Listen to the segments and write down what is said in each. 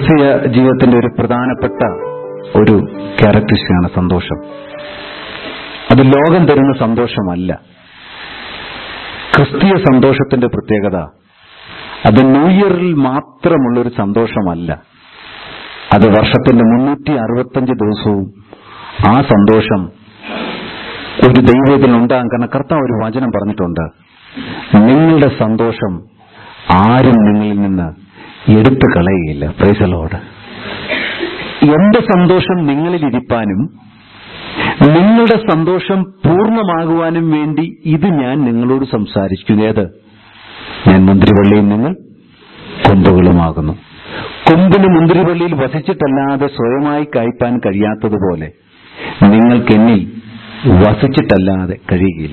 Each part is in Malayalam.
ക്രിസ്തീയ ജീവിതത്തിന്റെ ഒരു പ്രധാനപ്പെട്ട ഒരു ക്യാരക്ടറിസ്റ്റിക്കാണ് സന്തോഷം അത് ലോകം തരുന്ന സന്തോഷമല്ല ക്രിസ്തീയ സന്തോഷത്തിന്റെ പ്രത്യേകത അത് ന്യൂ ഇയറിൽ മാത്രമുള്ള ഒരു സന്തോഷമല്ല അത് വർഷത്തിന്റെ മുന്നൂറ്റി അറുപത്തഞ്ച് ദിവസവും ആ സന്തോഷം ഒരു ദൈവത്തിൽ ഉണ്ടാകാൻ കാരണം കർത്താവ് ഒരു വചനം പറഞ്ഞിട്ടുണ്ട് നിങ്ങളുടെ സന്തോഷം ആരും നിങ്ങളിൽ നിന്ന് എടുത്തു കളയുകയില്ല പ്രൈസലോട് എന്റെ സന്തോഷം നിങ്ങളിൽ ഇരിപ്പാനും നിങ്ങളുടെ സന്തോഷം പൂർണ്ണമാകുവാനും വേണ്ടി ഇത് ഞാൻ നിങ്ങളോട് സംസാരിക്കുന്നു ഏത് ഞാൻ മുന്തിരിവള്ളിയും നിങ്ങൾ കൊമ്പുകളുമാകുന്നു കൊമ്പിന് മുന്തിരിവള്ളിയിൽ വസിച്ചിട്ടല്ലാതെ സ്വയമായി കായ്പാൻ കഴിയാത്തതുപോലെ നിങ്ങൾക്ക് എന്നിൽ വസിച്ചിട്ടല്ലാതെ കഴിയുകയില്ല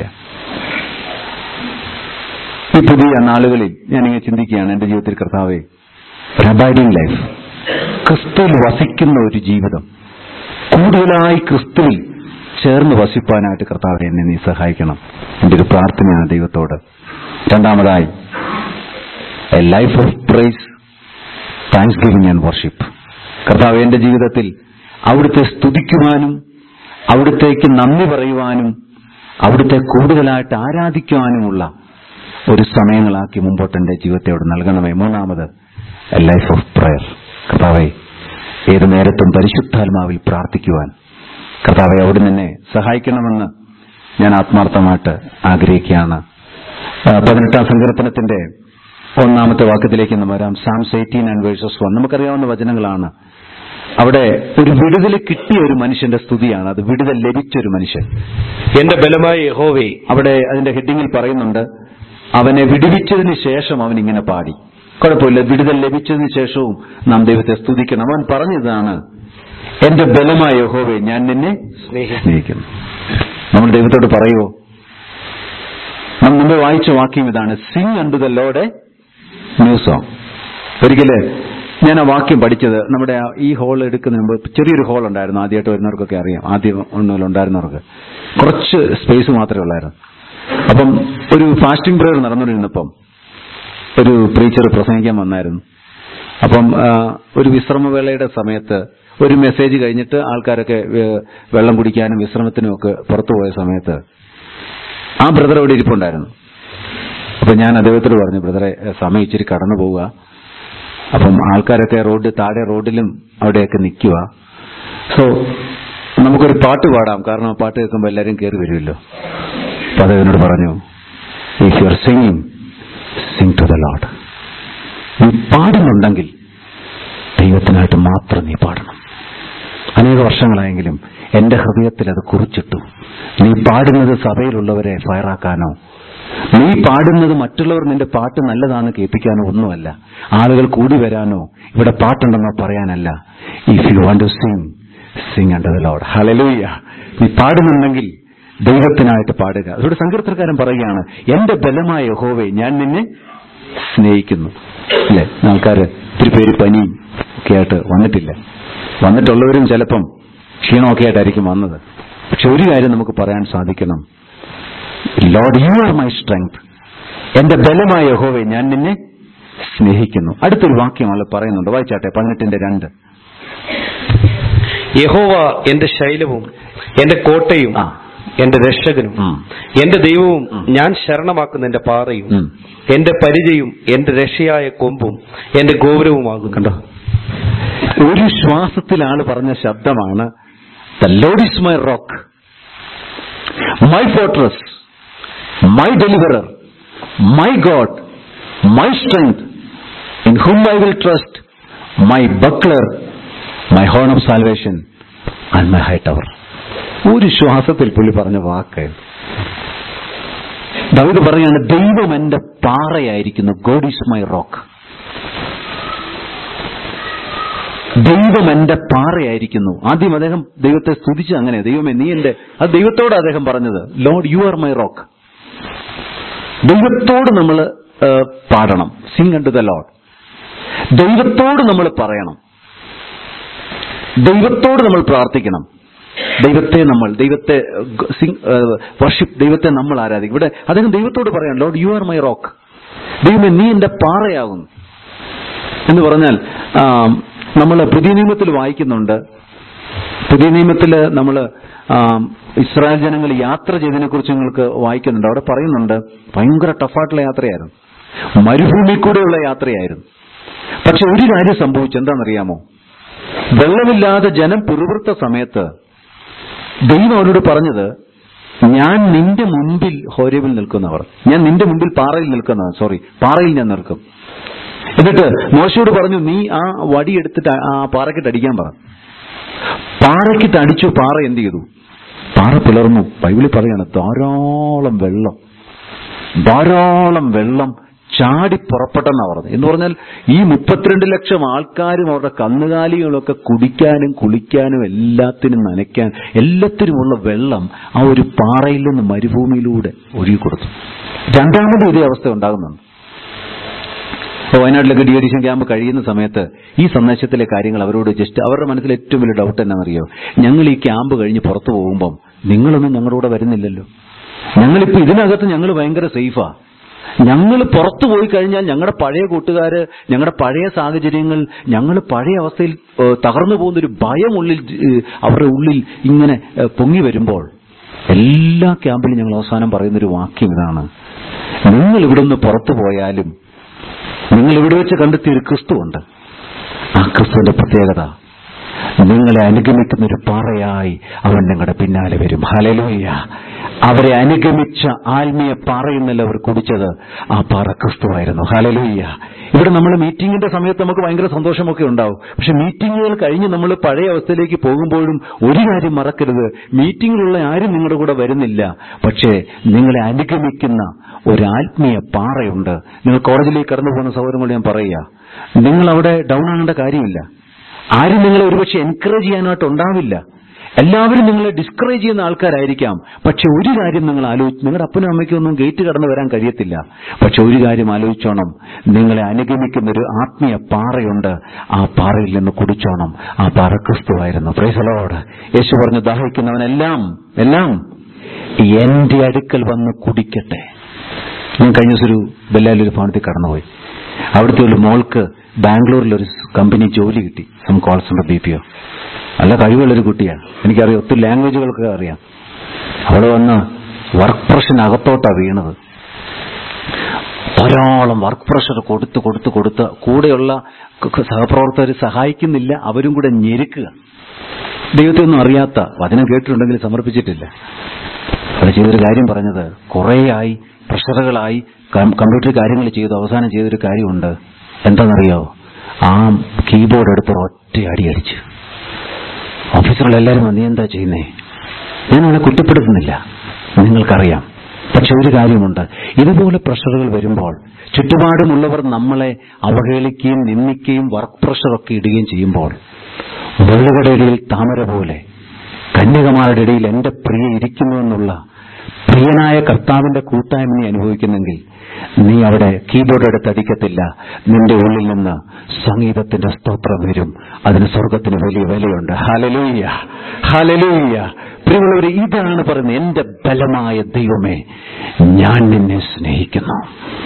ഈ പുതിയ നാളുകളിൽ ഞാനിങ്ങനെ ചിന്തിക്കുകയാണ് എന്റെ ജീവിതത്തിൽ കർത്താവെ ഒരു അബൈഡിങ് ലൈഫ് ക്രിസ്തുവിൽ വസിക്കുന്ന ഒരു ജീവിതം കൂടുതലായി ക്രിസ്തുവിൽ ചേർന്ന് വസിപ്പാനായിട്ട് കർത്താവെ എന്നെ നീ സഹായിക്കണം എന്റെ ഒരു പ്രാർത്ഥനയാണ് ദൈവത്തോട് രണ്ടാമതായി a life of praise thanksgiving and worship കർത്താവ് എന്റെ ജീവിതത്തിൽ അവിടുത്തെ സ്തുതിക്കുവാനും അവിടുത്തേക്ക് നന്ദി പറയുവാനും അവിടുത്തെ കൂടുതലായിട്ട് ആരാധിക്കുവാനുമുള്ള ഒരു സമയങ്ങളാക്കി മുമ്പോട്ട് എന്റെ ജീവിതത്തെ അവിടെ നൽകണമേ മൂന്നാമത് എ ലൈഫ് ഓഫ് പ്രയർ കർത്താവെ ഏത് നേരത്തും പരിശുദ്ധാത്മാവിൽ പ്രാർത്ഥിക്കുവാൻ കർത്താവെ അവിടെ നിന്നെ സഹായിക്കണമെന്ന് ഞാൻ ആത്മാർത്ഥമായിട്ട് ആഗ്രഹിക്കുകയാണ് ആ, പതിനെട്ടാം സങ്കീർത്തനത്തിന്റെ ഒന്നാമത്തെ വാക്യത്തിലേക്ക് നമ്മൾ വരാം Psalms eighteen and verses one നമുക്കറിയാവുന്ന വചനങ്ങളാണ് അവിടെ ഒരു വിടുതൽ കിട്ടിയ ഒരു മനുഷ്യന്റെ സ്തുതിയാണ് അത് വിടുതൽ ലഭിച്ച ഒരു മനുഷ്യൻ എന്റെ ബലമായ യഹോവേ അവിടെ അതിന്റെ ഹെഡിങ്ങിൽ പറയുന്നുണ്ട് അവനെ വിടുവിച്ചതിന് ശേഷം അവൻ ഇങ്ങനെ പാടി കുഴപ്പമില്ല വിടുതൽ ലഭിച്ചതിന് ശേഷവും നാം ദൈവത്തെ സ്തുതിക്കണം അവൻ പറഞ്ഞതാണ് എന്റെ ബലമായ യഹോവേ ഞാൻ നിന്നെ സ്നേഹിക്കുന്നു സ്നേഹിക്കുന്നു നമ്മൾ ദൈവത്തോട് പറയുവോ നാം മുമ്പ് വായിച്ച വാക്യം ഇതാണ് sing unto the Lord new song ഒരിക്കല് ഞാൻ ആ വാക്യം പഠിച്ചത് നമ്മുടെ ആ ഈ ഹോൾ എടുക്കുന്നതിന് മുമ്പ് ചെറിയൊരു ഹോൾ ഉണ്ടായിരുന്നു ആദ്യമായിട്ട് വരുന്നവർക്കൊക്കെ അറിയാം ആദ്യം ഒന്നുമില്ല ഉണ്ടായിരുന്നവർക്ക് കുറച്ച് സ്പേസ് മാത്രമേ ഉള്ളായിരുന്നു അപ്പം ഒരു ഫാസ്റ്റിംഗ് പ്രയർ നടന്നുകൊണ്ടിരുന്നപ്പം ഒരു പ്രീച്ചർ പ്രസംഗിക്കാൻ വന്നായിരുന്നു അപ്പം ആ, ഒരു വിശ്രമവേളയുടെ സമയത്ത് ഒരു മെസ്സേജ് കഴിഞ്ഞിട്ട് ആൾക്കാരൊക്കെ വെ- വെള്ളം കുടിക്കാനും വിശ്രമത്തിനും ഒക്കെ പുറത്തു പോയ സമയത്ത് ആ ബ്രദർ അവിടെ ഇരിപ്പുണ്ടായിരുന്നു അപ്പൊ ഞാൻ അദ്ദേഹത്തോട് പറഞ്ഞു ബ്രദറെ സമയം ഇച്ചിരി കടന്നു പോവുക അപ്പം ആൾക്കാരൊക്കെ റോഡ് താഴെ റോഡിലും അവിടെയൊക്കെ നിൽക്കുക സോ നമുക്കൊരു പാട്ട് പാടാം കാരണം ആ പാട്ട് കേൾക്കുമ്പോൾ എല്ലാവരും കയറി വരുമല്ലോ അപ്പൊ അദ്ദേഹത്തിനോട് പറഞ്ഞു if you are singing sing to the Lord നീ പാടുന്നുണ്ടെങ്കിൽ ദൈവത്തിനായിട്ട് മാത്രം നീ പാടണം അനേക വർഷങ്ങളായെങ്കിലും എന്റെ ഹൃദയത്തിൽ അത് കുറിച്ചിട്ടു നീ പാടുന്നത് സഭയിലുള്ളവരെ ഫയറാക്കാനോ നീ പാടുന്നത് മറ്റുള്ളവർ നിന്റെ പാട്ട് നല്ലതാണെന്ന് കേൾപ്പിക്കാനോ ഒന്നുമല്ല ആളുകൾ കൂടി വരാനോ ഇവിടെ പാട്ടുണ്ടെന്നോ പറയാനല്ല if you want to sing sing under the Lord hallelujah നീ പാടുന്നുണ്ടെങ്കിൽ ദൈവത്തിനായിട്ട് പാടുക അതുകൊണ്ട് സങ്കീർത്തനക്കാരൻ പറയുകയാണ് എന്റെ ബലമായ യഹോവേ ഞാൻ നിന്നെ സ്നേഹിക്കുന്നു അല്ലെ ആൾക്കാര് ഒത്തിരി പേര് പനിയും ഒക്കെ ആയിട്ട് വന്നിട്ടില്ല വന്നിട്ടുള്ളവരും ചിലപ്പം ക്ഷീണമൊക്കെ ആയിട്ടായിരിക്കും വന്നത് പക്ഷെ ഒരു കാര്യം നമുക്ക് പറയാൻ സാധിക്കണം Lord you are my strength എന്റെ ബലമായ യഹോവെ ഞാൻ നിന്നെ സ്നേഹിക്കുന്നു അടുത്തൊരു വാക്യം ആൾ പറയുന്നുണ്ട് വായിച്ചാട്ടെ പതിനെട്ടിന്റെ രണ്ട് യഹോവ എന്റെ ശൈലവും എന്റെ കോട്ടയും ആ. എന്റെ രക്ഷകനും ഉം. എന്റെ ദൈവവും ഞാൻ ശരണമാക്കുന്ന എന്റെ പാറയും ഉം. എന്റെ പരിചയും എന്റെ രക്ഷയായ കൊമ്പും എന്റെ ഗൗരവമാകുന്നു കണ്ടോ ഒരു ശ്വാസത്തിൽ ആള് പറഞ്ഞ ശബ്ദമാണ് the Lord is my rock my fortress my deliverer my God my strength in whom I will trust my buckler my horn of salvation and my high tower ഒരു ശ്വാസത്തിൽ പുള്ളി പറഞ്ഞ വാക്ക് ദാവീദ് പറയാണ് ദൈവം എന്റെ പാറയായിരിക്കുന്നു ഗോഡ് ഈസ് മൈ റോക്ക് ദൈവം എന്റെ പാറയായിരിക്കുന്നു ആദ്യം അദ്ദേഹം ദൈവത്തെ സ്തുതിച്ച് അങ്ങനെ ദൈവമേ നീ എന്റെ അത് ദൈവത്തോട് അദ്ദേഹം പറഞ്ഞത് Lord you are my rock ദൈവത്തോട് നമ്മൾ പാടണം സിംഗ് അണ്ട് ദ ലോഡ് ദൈവത്തോട് നമ്മൾ പറയണം ദൈവത്തോട് നമ്മൾ പ്രാർത്ഥിക്കണം ദൈവത്തെ നമ്മൾ ദൈവത്തെ വർഷിപ്പ് ദൈവത്തെ നമ്മൾ ആരാധിക്കും ഇവിടെ അദ്ദേഹം ദൈവത്തോട് പറയാം Lord you are my rock ദൈവമേ നീ എന്റെ പാറയാകുന്നു എന്ന് പറഞ്ഞാൽ ആം, നമ്മൾ പുതിയ നിയമത്തിൽ വായിക്കുന്നുണ്ട് പുതിയ നിയമത്തിൽ നമ്മൾ ഇസ്രായേൽ ജനങ്ങൾ യാത്ര ചെയ്തതിനെ കുറിച്ച് നിങ്ങൾക്ക് വായിക്കുന്നുണ്ട് അവിടെ പറയുന്നുണ്ട് ഭയങ്കര ടഫായിട്ടുള്ള യാത്രയായിരുന്നു മരുഭൂമി കൂടെയുള്ള യാത്രയായിരുന്നു പക്ഷെ ഒരു കാര്യം സംഭവിച്ചു എന്താണെന്നറിയാമോ വെള്ളമില്ലാതെ ജനം പിറുപിറുത്ത സമയത്ത് ദൈവം അവരോട് പറഞ്ഞത് ഞാൻ നിന്റെ മുൻപിൽ ഹോരേബിൽ നിൽക്കുന്നവർ ഞാൻ നിന്റെ മുൻപിൽ പാറയിൽ നിൽക്കുന്നവർ സോറി പാറയിൽ ഞാൻ നിൽക്കും എന്നിട്ട് മോശയോട് പറഞ്ഞു നീ ആ വടി എടുത്തിട്ട് ആ പാറക്കിട്ട് അടിക്കാൻ പറ പാറക്കിട്ട് അടിച്ചു പാറ എന്ത് ചെയ്തു പാറ പിളർന്നു ബൈബിളിൽ പറയാണ് ധാരാളം വെള്ളം ധാരാളം വെള്ളം ചാടി പുറപ്പെട്ടെന്നാ പറഞ്ഞത് എന്ന് പറഞ്ഞാൽ ഈ മുപ്പത്തിരണ്ട് ലക്ഷം ആൾക്കാരും അവരുടെ കന്നുകാലികളൊക്കെ കുടിക്കാനും കുളിക്കാനും എല്ലാത്തിനും നനയ്ക്കാൻ എല്ലാത്തിനുമുള്ള വെള്ളം ആ ഒരു പാറയിൽ നിന്ന് മരുഭൂമിയിലൂടെ ഒഴുകി കൊടുത്തു രണ്ടാമത് ഇതേ അവസ്ഥ ഉണ്ടാകുന്നുണ്ട് ഇപ്പോൾ വയനാട്ടിലൊക്കെ ഡി എഡിഷൻ ക്യാമ്പ് കഴിയുന്ന സമയത്ത് ഈ സന്ദേശത്തിലെ കാര്യങ്ങൾ അവരോട് ജസ്റ്റ് അവരുടെ മനസ്സിൽ ഏറ്റവും വലിയ ഡൗട്ട് എന്നാണെന്നറിയോ ഞങ്ങൾ ഈ ക്യാമ്പ് കഴിഞ്ഞ് പുറത്തു പോകുമ്പം നിങ്ങളൊന്നും ഞങ്ങളുടെ കൂടെ വരുന്നില്ലല്ലോ ഞങ്ങളിപ്പോ ഇതിനകത്ത് ഞങ്ങൾ ഭയങ്കര സേഫാ ഞങ്ങൾ പുറത്തു പോയി കഴിഞ്ഞാൽ ഞങ്ങളുടെ പഴയ കൂട്ടുകാര് ഞങ്ങളുടെ പഴയ സാഹചര്യങ്ങൾ ഞങ്ങൾ പഴയ അവസ്ഥയിൽ ഏഹ്, തകർന്നു പോകുന്ന ഒരു ഭയം ഉള്ളിൽ ഏഹ്, അവരുടെ ഉള്ളിൽ ഇങ്ങനെ ഏഹ്, പൊങ്ങി വരുമ്പോൾ എല്ലാ ക്യാമ്പിലും ഞങ്ങൾ അവസാനം പറയുന്നൊരു വാക്യം ഇതാണ് നിങ്ങൾ ഇവിടുന്ന് പുറത്തു പോയാലും നിങ്ങൾ ഇവിടെ വെച്ച് കണ്ടെത്തിയ ഒരു ക്രിസ്തുവുണ്ട് ആ ക്രിസ്തുവിന്റെ പ്രത്യേകത നിങ്ങളെ അനുഗമിക്കുന്ന ഒരു പാറയായി അവൻ നിങ്ങളുടെ പിന്നാലെ വരും ഹലലൂയ്യ അവരെ അനുഗമിച്ച ആത്മീയ പാറയിൽ അവർ കുടിച്ചത് ആ പാറ ക്രിസ്തുവായിരുന്നു ഹലലൂയ്യ ഇവിടെ നമ്മൾ മീറ്റിംഗിന്റെ സമയത്ത് നമുക്ക് ഭയങ്കര സന്തോഷമൊക്കെ ഉണ്ടാവും പക്ഷെ മീറ്റിങ്ങുകൾ കഴിഞ്ഞ് നമ്മൾ പഴയ അവസ്ഥയിലേക്ക് പോകുമ്പോഴും ഒരു കാര്യം മറക്കരുത് മീറ്റിംഗിലുള്ള ആരും നിങ്ങളുടെ കൂടെ വരുന്നില്ല പക്ഷേ നിങ്ങളെ അനുഗമിക്കുന്ന ഒരു ആത്മീയ പാറയുണ്ട് നിങ്ങൾ കോളേജിലേക്ക് കടന്നു പോകുന്ന സൗകര്യങ്ങൾ ഞാൻ പറയുക നിങ്ങൾ അവിടെ ഡൗൺ ആകേണ്ട കാര്യമില്ല ആരും നിങ്ങളെ ഒരുപക്ഷെ എൻകറേജ് ചെയ്യാനായിട്ട് ഉണ്ടാവില്ല എല്ലാവരും നിങ്ങളെ ഡിസ്കറേജ് ചെയ്യുന്ന ആൾക്കാരായിരിക്കാം പക്ഷെ ഒരു കാര്യം നിങ്ങൾ ആലോചിച്ച് നിങ്ങളുടെ അപ്പനും അമ്മയ്ക്കും ഒന്നും ഗേറ്റ് കടന്നു വരാൻ കഴിയത്തില്ല പക്ഷെ ഒരു കാര്യം ആലോചിച്ചോണം നിങ്ങളെ അനുഗമിക്കുന്ന ഒരു ആത്മീയ പാറയുണ്ട് ആ പാറയിൽ നിന്ന് കുടിച്ചോണം ആ പാറ ക്രിസ്തുവായിരുന്നു പ്രൈസലോട് യേശു പറഞ്ഞു ദാഹിക്കുന്നവനെല്ലാം എല്ലാം എന്റെ അടുക്കൽ വന്ന് കുടിക്കട്ടെ ഞാൻ കഴിഞ്ഞ ദിവസം ഒരു ബെല്ലാലൊരു ഭവനത്തിൽ കടന്നുപോയി അവിടുത്തെ ഒരു മോൾക്ക് ബാംഗ്ലൂരിൽ ഒരു കമ്പനി ജോലി കിട്ടി some call centre B P O നല്ല കഴിവുള്ളൊരു കുട്ടിയാണ് എനിക്കറിയാം ഒത്തിരി ലാംഗ്വേജുകൾക്ക് അറിയാം അവിടെ വന്ന് വർക്ക് പ്രഷറിനകത്തോട്ടാ വീണത് ധാരാളം വർക്ക് പ്രഷർ കൊടുത്ത് കൊടുത്ത് കൊടുത്ത് കൂടെയുള്ള ക- സഹപ്രവർത്തകർ സഹായിക്കുന്നില്ല അവരും കൂടെ ഞെരുക്കുക ദൈവത്തെ ഒന്നും അറിയാത്ത വചനം കേട്ടിട്ടുണ്ടെങ്കിൽ സമർപ്പിച്ചിട്ടില്ല അവിടെ ചെയ്തൊരു കാര്യം പറഞ്ഞത് കുറേയായി പ്രഷറുകളായി കം- കമ്പ്യൂട്ടർ കാര്യങ്ങൾ ചെയ്തു അവസാനം ചെയ്തൊരു കാര്യമുണ്ട് എന്താണെന്നറിയോ ആ കീബോർഡ് എടുത്ത് ഒറ്റ അടി അടിച്ചു ഓഫീസറുകളെല്ലാവരും നീ എന്താ ചെയ്യുന്നേ ഞാൻ അവളെ കുറ്റപ്പെടുത്തുന്നില്ല നിങ്ങൾക്കറിയാം പക്ഷെ ഒരു കാര്യമുണ്ട് ഇതുപോലെ പ്രഷറുകൾ വരുമ്പോൾ ചുറ്റുപാടുമുള്ളവർ നമ്മളെ അവഹേളിക്കുകയും നിന്ദിക്കുകയും വർക്ക് പ്രഷറൊക്കെ ഇടുകയും ചെയ്യുമ്പോൾ മുള്ളുകളുടെ ഇടയിൽ താമര പോലെ കന്യകമാരുടെ ഇടയിൽ എന്റെ പ്രിയ ഇരിക്കുന്നുവെന്നുള്ള പ്രിയനായ കർത്താവിന്റെ കൂട്ടായ്മ നീ അനുഭവിക്കുന്നെങ്കിൽ നീ അവിടെ കീബോർഡ് എടുത്ത് അടിക്കത്തില്ല നിന്റെ ഉള്ളിൽ നിന്ന് സംഗീതത്തിന്റെ സ്തോത്രം വരും അതിന് സ്വർഗത്തിന് വലിയ വിലയുണ്ട് ഹലലൂയ്യ ഹലലൂയ്യ പ്രിയമുള്ളവരെ ഇതാണ് പറയുന്നത് എന്റെ ബലമായ ദൈവമേ ഞാൻ നിന്നെ സ്നേഹിക്കുന്നു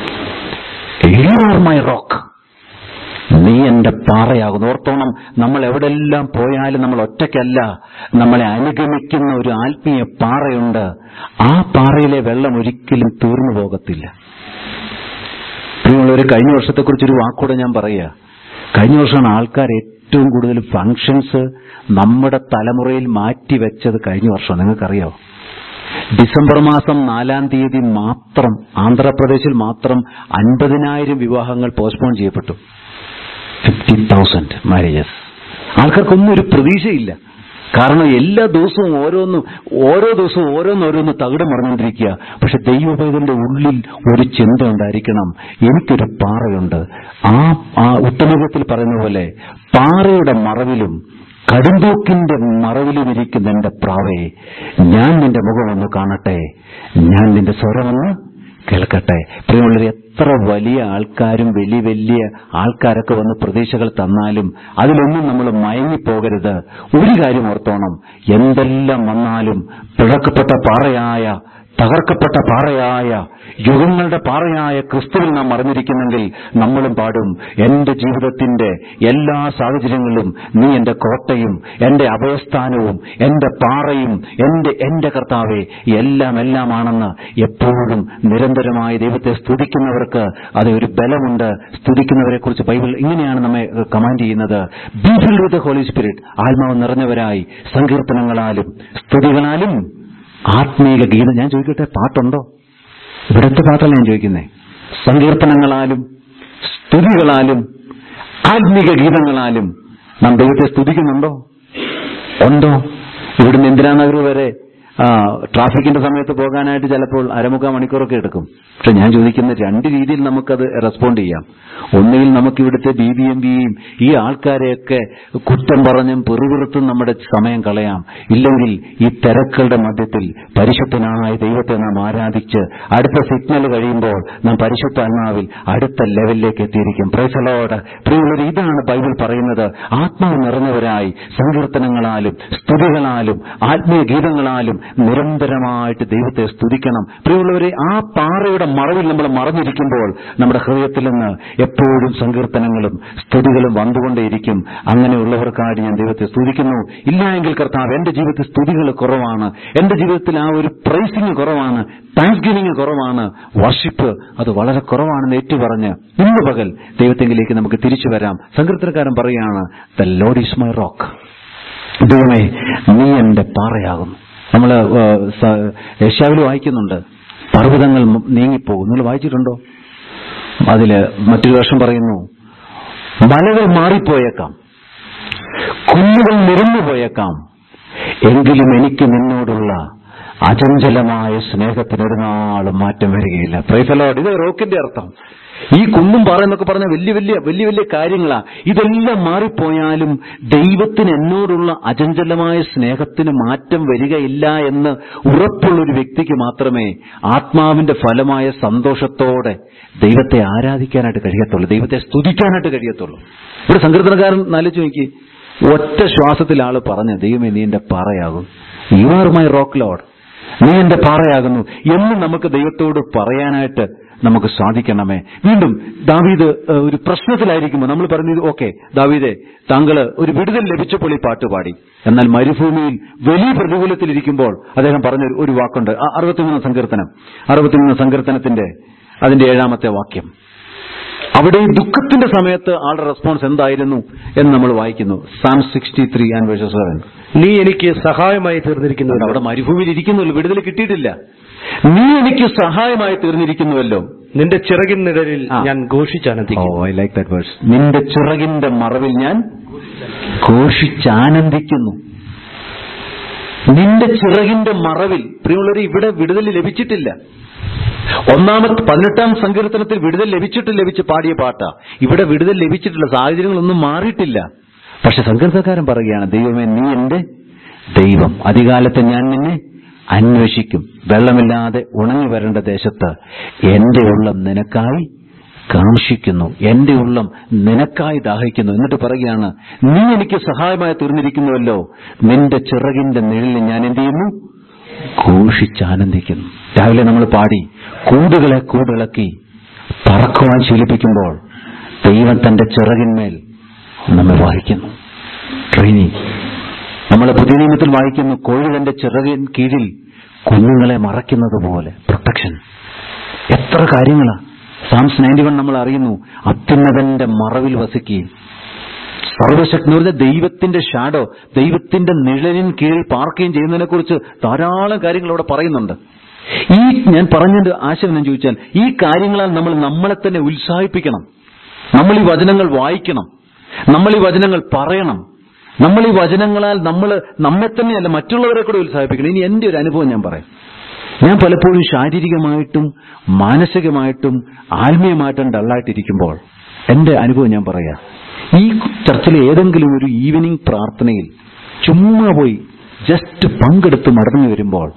യു ആർ മൈ റോക്ക് നീ എന്റെ പാറയാകുന്നു ഓർത്തോണം നമ്മൾ എവിടെല്ലാം പോയാലും നമ്മൾ ഒറ്റയ്ക്കല്ല നമ്മളെ അനുഗമിക്കുന്ന ഒരു ആത്മീയ പാറയുണ്ട് ആ പാറയിലെ വെള്ളം ഒരിക്കലും തീർന്നു പോകത്തില്ല പ്രിയമുള്ളവർ കഴിഞ്ഞ വർഷത്തെക്കുറിച്ചൊരു വാക്കൂടെ ഞാൻ പറയുക കഴിഞ്ഞ വർഷമാണ് ആൾക്കാർ ഏറ്റവും കൂടുതൽ ഫങ്ഷൻസ് നമ്മുടെ തലമുറയിൽ മാറ്റിവെച്ചത് കഴിഞ്ഞ വർഷം നിങ്ങൾക്കറിയാവോ ഡിസംബർ മാസം നാലാം തീയതി മാത്രം ആന്ധ്രാപ്രദേശിൽ മാത്രം അൻപതിനായിരം വിവാഹങ്ങൾ പോസ്റ്റ്പോൺ ചെയ്യപ്പെട്ടു ഫിഫ്റ്റി തൗസൻഡ് മാരേജസ് ആൾക്കാർക്കൊന്നും ഒരു പ്രതീക്ഷയില്ല കാരണം എല്ലാ ദിവസവും ഓരോന്നും ഓരോ ദിവസവും ഓരോന്നോരോന്ന് തകിടം മറിഞ്ഞുകൊണ്ടിരിക്കുക പക്ഷെ ദൈവപൈതന്റെ ഉള്ളിൽ ഒരു ചിന്ത ഉണ്ടായിരിക്കണം എനിക്കൊരു പാറയുണ്ട് ആ ആ ഉത്തമത്തിൽ പറയുന്ന പോലെ പാറയുടെ മറവിലും കടുന്തൂക്കിന്റെ മറവിലും ഇരിക്കുന്ന എന്റെ പ്രാവേ ഞാൻ നിന്റെ മുഖമൊന്ന് കാണട്ടെ ഞാൻ നിന്റെ സ്വരമൊന്ന് കേൾക്കട്ടെ പ്രിയമുള്ളവർ എത്ര വലിയ ആൾക്കാരും വലിയ വലിയ ആൾക്കാരൊക്കെ വന്ന് പ്രതീക്ഷകൾ തന്നാലും അതിലൊന്നും നമ്മൾ മയങ്ങിപ്പോകരുത് ഒരു കാര്യം ഓർത്തോണം എന്തെല്ലാം വന്നാലും പിളക്കപ്പെട്ട പാറയായ തകർക്കപ്പെട്ട പാറയായ യുഗങ്ങളുടെ പാറയായ ക്രിസ്തുവിൽ നാം മറന്നിരിക്കുന്നെങ്കിൽ നമ്മളും പാടും എന്റെ ജീവിതത്തിന്റെ എല്ലാ സാഹചര്യങ്ങളിലും നീ എന്റെ കോട്ടയും എന്റെ അഭയസ്ഥാനവും എന്റെ പാറയും എന്റെ എന്റെ കർത്താവെ എല്ലാം എല്ലാമാണെന്ന് എപ്പോഴും നിരന്തരമായി ദൈവത്തെ സ്തുതിക്കുന്നവർക്ക് അത് ഒരു ബലമുണ്ട് സ്തുതിക്കുന്നവരെ കുറിച്ച് ബൈബിൾ ഇങ്ങനെയാണ് നമ്മെ കമാൻഡ് ചെയ്യുന്നത് be filled with holy spirit ആത്മാവ് നിറഞ്ഞവരായി സങ്കീർത്തനങ്ങളാലും സ്തുതികളാലും ആത്മീക ഗീതം ഞാൻ ചോദിക്കട്ടെ പാട്ടുണ്ടോ ഇവിടുത്തെ പാട്ടല്ല ഞാൻ ചോദിക്കുന്നേ സങ്കീർത്തനങ്ങളാലും സ്തുതികളാലും ആത്മീക ഗീതങ്ങളാലും നാം ദൈവത്തെ സ്തുതിക്കുന്നുണ്ടോ ഉണ്ടോ ഇവിടുന്ന് ഇന്ദിരാനഗർ വരെ ആ, ട്രാഫിക്കിന്റെ സമയത്ത് പോകാനായിട്ട് ചിലപ്പോൾ അരമുക്കാ മണിക്കൂറൊക്കെ എടുക്കും പക്ഷെ ഞാൻ ചോദിക്കുന്ന രണ്ട് രീതിയിൽ നമുക്കത് റെസ്പോണ്ട് ചെയ്യാം ഒന്നുകിൽ നമുക്ക് ഇവിടുത്തെ ബി ബി എം ബിയും ഈ ആൾക്കാരെയൊക്കെ കുറ്റം പറഞ്ഞും പെറുപിറുത്തും നമ്മുടെ സമയം കളയാം ഇല്ലെങ്കിൽ ഈ തിരക്കുകളുടെ മധ്യത്തിൽ പരിശുദ്ധനായ ദൈവത്തെ നാം ആരാധിച്ച് അടുത്ത സിഗ്നൽ കഴിയുമ്പോൾ നാം പരിശുദ്ധാത്മാവിൽ അടുത്ത ലെവലിലേക്ക് എത്തിയിരിക്കും പ്രൈസലോട് പ്രിയുള്ളവർ ഇതാണ് ബൈബിൾ പറയുന്നത് ആത്മാവ് നിറഞ്ഞവരായി സങ്കീർത്തനങ്ങളാലും സ്തുതികളാലും ആത്മീയ ഗീതങ്ങളാലും നിരന്തരമായിട്ട് ദൈവത്തെ സ്തുതിക്കണം പ്രിയമുള്ളവരെ ആ പാറയുടെ മറവിൽ നമ്മൾ മറഞ്ഞിരിക്കുമ്പോൾ നമ്മുടെ ഹൃദയത്തിൽ നിന്ന് എപ്പോഴും സങ്കീർത്തനങ്ങളും സ്തുതികളും വന്നുകൊണ്ടേയിരിക്കും അങ്ങനെയുള്ളവർക്കായിട്ട് ഞാൻ ദൈവത്തെ സ്തുതിക്കുന്നു ഇല്ല എങ്കിൽ കർത്താവ് എന്റെ ജീവിതത്തിൽ സ്തുതികൾ കുറവാണ് എന്റെ ജീവിതത്തിൽ ആ ഒരു പ്രൈസിങ് കുറവാണ് താങ്ക്സ് ഗിവിംഗ് കുറവാണ് വർഷിപ്പ് അത് വളരെ കുറവാണെന്ന് ഏറ്റുപറഞ്ഞ് ഇന്ന് പകൽ ദൈവത്തെങ്കിലേക്ക് നമുക്ക് തിരിച്ചു വരാം സങ്കീർത്തനക്കാരൻ പറയുകയാണ് the Lord is my rock ദൈവമേ നീ എന്റെ പാറയാകുന്നു നമ്മൾ യശാവിൽ വായിക്കുന്നുണ്ട് പർവ്വതങ്ങൾ മ- നീങ്ങിപ്പോകും നിങ്ങൾ വായിച്ചിട്ടുണ്ടോ അതില് മറ്റൊരു വർഷം പറയുന്നു മലകൾ മാറിപ്പോയേക്കാം കുന്നുകൾ നിരന്നു പോയേക്കാം എങ്കിലും എനിക്ക് നിന്നോടുള്ള അചഞ്ചലമായ സ്നേഹത്തിന് ഒരു നാളും മാറ്റം വരികയില്ല പ്രൈസലോട് ഇത് റോക്കിന്റെ അർത്ഥം ഈ കുന്നും പാറ എന്നൊക്കെ പറഞ്ഞ വലിയ വലിയ വലിയ വലിയ കാര്യങ്ങളാ ഇതെല്ലാം മാറിപ്പോയാലും ദൈവത്തിന് എന്നോടുള്ള അചഞ്ചലമായ സ്നേഹത്തിന് മാറ്റം വരികയില്ല എന്ന് ഉറപ്പുള്ള ഒരു വ്യക്തിക്ക് മാത്രമേ ആത്മാവിന്റെ ഫലമായ സന്തോഷത്തോടെ ദൈവത്തെ ആരാധിക്കാനായിട്ട് കഴിയത്തുള്ളൂ ദൈവത്തെ സ്തുതിക്കാനായിട്ട് കഴിയത്തുള്ളൂ ഇവിടെ സങ്കീർത്തനക്കാരൻ നാലോചിച്ച് നോക്കി ഒറ്റ ശ്വാസത്തിൽ ആള് പറഞ്ഞ ദൈവമേ നീ എന്റെ പാറയാകും you are my rock Lord നീ എന്റെ പാറയാകുന്നു എന്ന് നമുക്ക് ദൈവത്തോട് പറയാനായിട്ട് നമുക്ക് സാധിക്കണമേ വീണ്ടും ദാവീദ് ഏഹ്, ഒരു പ്രശ്നത്തിലായിരിക്കുമ്പോൾ നമ്മൾ പറഞ്ഞത് ഓക്കെ ദാവീദെ താങ്കള് ഒരു വിടുതൽ ലഭിച്ചപ്പോൾ ഈ പാട്ട് പാടി എന്നാൽ മരുഭൂമിയിൽ വലിയ പ്രതികൂലത്തിലിരിക്കുമ്പോൾ അദ്ദേഹം പറഞ്ഞ ഒരു- ഒരു വാക്കുണ്ട് ആ അറുപത്തിമൂന്ന് സങ്കീർത്തനം അറുപത്തിമൂന്ന് സങ്കീർത്തനത്തിന്റെ അതിന്റെ ഏഴാമത്തെ വാക്യം അവിടെ ഈ ദുഃഖത്തിന്റെ സമയത്ത് ആളുടെ റെസ്പോൺസ് എന്തായിരുന്നു എന്ന് നമ്മൾ വായിക്കുന്നു Psalm sixty three and verses seven നീ എനിക്ക് സഹായമായി തീർന്നിരിക്കുന്നു അവിടെ മരുഭൂമിയിൽ ഇരിക്കുന്നുള്ളൂ വിടുതൽ കിട്ടിയിട്ടില്ല നീ എനിക്ക് സഹായമായി തീർന്നിരിക്കുന്നുവല്ലോ നിന്റെ ചിറകിൻ നിഴലിൽ ആ. ഞാൻ ഘോഷിച്ചാനന്ദിക്കും ഐ ലൈക്ക് ദാറ്റ് വേഴ്സ് നിന്റെ ചിറകിന്റെ മറവിൽ ഞാൻ ഘോഷിച്ചാനന്ദിക്കുന്നു നിന്റെ ചിറകിന്റെ മറവിൽ പ്രിയമുള്ളവർ ഇവിടെ വിടുതൽ ലഭിച്ചിട്ടില്ല ഒന്നാമത്തെ പതിനെട്ടാം സങ്കീർത്തനത്തിൽ വിടുതൽ ലഭിച്ചിട്ട് ലഭിച്ച് പാടിയ പാട്ടാ ഇവിടെ വിടുതൽ ലഭിച്ചിട്ടില്ല സാഹചര്യങ്ങളൊന്നും മാറിയിട്ടില്ല പക്ഷെ സങ്കീർത്തക്കാരൻ പറയുകയാണ് ദൈവമേ നീ എന്റെ ദൈവം അധികാലത്ത് ഞാൻ നിന്നെ അന്വേഷിക്കും വെള്ളമില്ലാതെ ഉണങ്ങി വരേണ്ട ദേശത്ത് എന്റെ ഉള്ളം നിനക്കായി കാംക്ഷിക്കുന്നു എന്റെ ഉള്ളം നിനക്കായി ദാഹിക്കുന്നു എന്നിട്ട് പറയുകയാണ് നീ എനിക്ക് സഹായമായി തീർന്നിരിക്കുന്നുവല്ലോ നിന്റെ ചിറകിന്റെ നിഴലിൽ ഞാൻ എന്ത് ചെയ്യുന്നു ഘോഷിച്ചാനന്ദിക്കുന്നു രാവിലെ നമ്മൾ പാടി കൂടുകളെ കൂടിളക്കി പറക്കുവാൻ ശീലിപ്പിക്കുമ്പോൾ ദൈവം തന്റെ ചിറകിന്മേൽ നമ്മെ വഹിക്കുന്നു ട്രെയിനിങ് നമ്മൾ പുതിയ നിയമത്തിൽ വായിക്കുന്നു കോഴി തന്റെ ചിറകിൻ കീഴിൽ കുഞ്ഞുങ്ങളെ മറയ്ക്കുന്നത് പോലെ പ്രൊട്ടക്ഷൻ എത്ര കാര്യങ്ങളാ സാംസ് നയൻറ്റി വൺ നമ്മൾ അറിയുന്നു അത്യുന്നതന്റെ മറവിൽ വസിക്കുകയും സർവശക്തി എന്ന് പറഞ്ഞാൽ ദൈവത്തിന്റെ ഷാഡോ ദൈവത്തിന്റെ നിഴലിൻ കീഴിൽ പാർക്കുകയും ചെയ്യുന്നതിനെ കുറിച്ച് ധാരാളം കാര്യങ്ങൾ അവിടെ പറയുന്നുണ്ട് ഈ ഞാൻ പറഞ്ഞതിന്റെ ആശയം എന്ന് ചോദിച്ചാൽ ഈ കാര്യങ്ങളാൽ നമ്മൾ നമ്മളെ തന്നെ ഉത്സാഹിപ്പിക്കണം നമ്മൾ ഈ വചനങ്ങൾ വായിക്കണം നമ്മൾ ഈ വചനങ്ങൾ പറയണം നമ്മൾ ഈ വചനങ്ങളാൽ നമ്മൾ നമ്മെ തന്നെയല്ല മറ്റുള്ളവരെ കൂടെ ഉത്സാഹിപ്പിക്കണം ഇനി എന്റെ ഒരു അനുഭവം ഞാൻ പറയാം ഞാൻ പലപ്പോഴും ശാരീരികമായിട്ടും മാനസികമായിട്ടും ആത്മീയമായിട്ടും ഡള്ളായിട്ടിരിക്കുമ്പോൾ എന്റെ അനുഭവം ഞാൻ പറയാം ഈ ചർച്ചിലെ ഏതെങ്കിലും ഒരു ഈവനിങ് പ്രാർത്ഥനയിൽ ചുമ്മാ പോയി ജസ്റ്റ് പങ്കെടുത്ത് മടങ്ങി വരുമ്പോൾ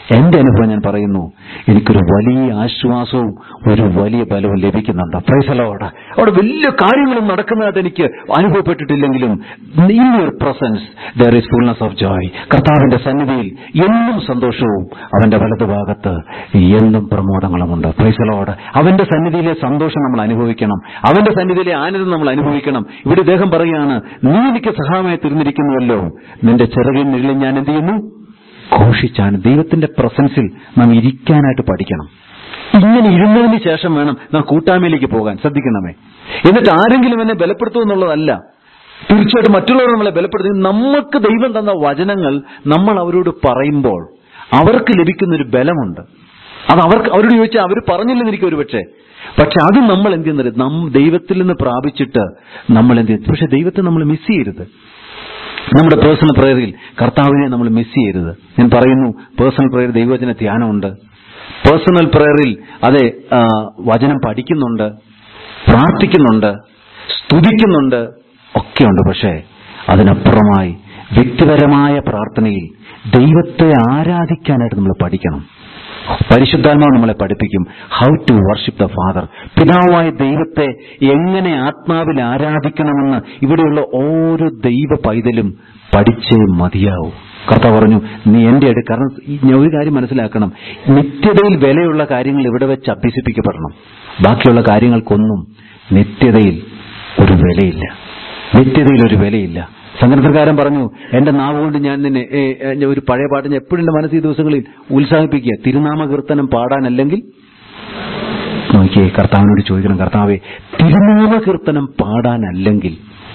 എന്റെ അനുഭവം ഞാൻ പറയുന്നു എനിക്കൊരു വലിയ ആശ്വാസവും ഒരു വലിയ ബലവും ലഭിക്കുന്നുണ്ട് പ്രൈസലോട് അവിടെ വലിയ കാര്യങ്ങളും നടക്കുന്നതായിട്ട് എനിക്ക് അനുഭവപ്പെട്ടിട്ടില്ലെങ്കിലും in your presence there is fullness of joy കർത്താവിന്റെ സന്നിധിയിൽ എന്നും സന്തോഷവും അവന്റെ വലതുഭാഗത്ത് എന്നും പ്രമോദങ്ങളുമുണ്ട് പ്രൈസലോട് അവന്റെ സന്നിധിയിലെ സന്തോഷം നമ്മൾ അനുഭവിക്കണം അവന്റെ സന്നിധിയിലെ ആനന്ദം നമ്മൾ അനുഭവിക്കണം ഇവിടെ ഇദ്ദേഹം പറയുകയാണ് നീ എനിക്ക് സഹായമായി തീർന്നിരിക്കുന്നുവല്ലോ നിന്റെ ചെറുകിൻ നിഴലിൽ ഞാൻ എന്ത് ചെയ്യുന്നു ഘോഷിച്ചാണ് ദൈവത്തിന്റെ പ്രസൻസിൽ നാം ഇരിക്കാനായിട്ട് പഠിക്കണം ഇങ്ങനെ ഇരുന്നതിന് ശേഷം വേണം നാം കൂട്ടായ്മയിലേക്ക് പോകാൻ ശ്രദ്ധിക്കണമേ എന്നിട്ട് ആരെങ്കിലും എന്നെ ബലപ്പെടുത്തും എന്നുള്ളതല്ല തീർച്ചയായിട്ടും മറ്റുള്ളവർ നമ്മളെ ബലപ്പെടുത്തി നമുക്ക് ദൈവം തന്ന വചനങ്ങൾ നമ്മൾ അവരോട് പറയുമ്പോൾ അവർക്ക് ലഭിക്കുന്ന ഒരു ബലമുണ്ട് അത് അവർക്ക് അവരോട് ചോദിച്ചാൽ അവർ പറഞ്ഞില്ലെന്നിരിക്കും ഒരു പക്ഷേ പക്ഷെ അത് നമ്മൾ എന്ത് ചെയ്യുന്നത് നാം ദൈവത്തിൽ നിന്ന് പ്രാപിച്ചിട്ട് നമ്മൾ എന്ത് ചെയ്യും പക്ഷെ ദൈവത്തെ നമ്മൾ മിസ് ചെയ്യരുത് നമ്മുടെ പേഴ്സണൽ പ്രയറിൽ കർത്താവിനെ നമ്മൾ മിസ് ചെയ്യരുത് ഞാൻ പറയുന്നു പേഴ്സണൽ പ്രയർ ദൈവവചന ധ്യാനമുണ്ട് പേഴ്സണൽ പ്രയറിൽ അതെ ആ, വചനം പഠിക്കുന്നുണ്ട് പ്രാർത്ഥിക്കുന്നുണ്ട് സ്തുതിക്കുന്നുണ്ട് ഒക്കെയുണ്ട് പക്ഷേ അതിനപ്പുറമായി വ്യക്തിപരമായ പ്രാർത്ഥനയിൽ ദൈവത്തെ ആരാധിക്കാനായിട്ട് നമ്മൾ പഠിക്കണം പരിശുദ്ധാത്മാവ് നമ്മളെ പഠിപ്പിക്കും how to worship the father പിതാവായ ദൈവത്തെ എങ്ങനെ ആത്മാവിൽ ആരാധിക്കണമെന്ന് ഇവിടെയുള്ള ഓരോ ദൈവ പൈതലും പഠിച്ചേ മതിയാവൂ കർത്താവ് പറഞ്ഞു നീ എന്റെ അടുത്ത് കാരണം ഈ ഞാൻ ഒരു കാര്യം മനസ്സിലാക്കണം നിത്യതയിൽ വിലയുള്ള കാര്യങ്ങൾ ഇവിടെ വെച്ച് അഭ്യസിപ്പിക്കപ്പെടണം ബാക്കിയുള്ള കാര്യങ്ങൾക്കൊന്നും നിത്യതയിൽ ഒരു വിലയില്ല നിത്യതയിൽ ഒരു വിലയില്ല സംഘടനക്കാരൻ പറഞ്ഞു എന്റെ നാവ് കൊണ്ട് ഞാൻ നിന്നെ ഏ, ഏ, ഞാൻ ഒരു പഴയ പാട്ട് ഞാൻ എപ്പോഴും എന്റെ മനസ്സ് ഈ ദിവസങ്ങളിൽ ഉത്സാഹിപ്പിക്കുക തിരുനാമ കീർത്തനം പാടാനല്ലെങ്കിൽ നോക്കിയേ കർത്താവിനോട് ചോദിക്കണം കർത്താവെ തിരുനാമ കീർത്തനം പാടാനല്ലെങ്കിൽ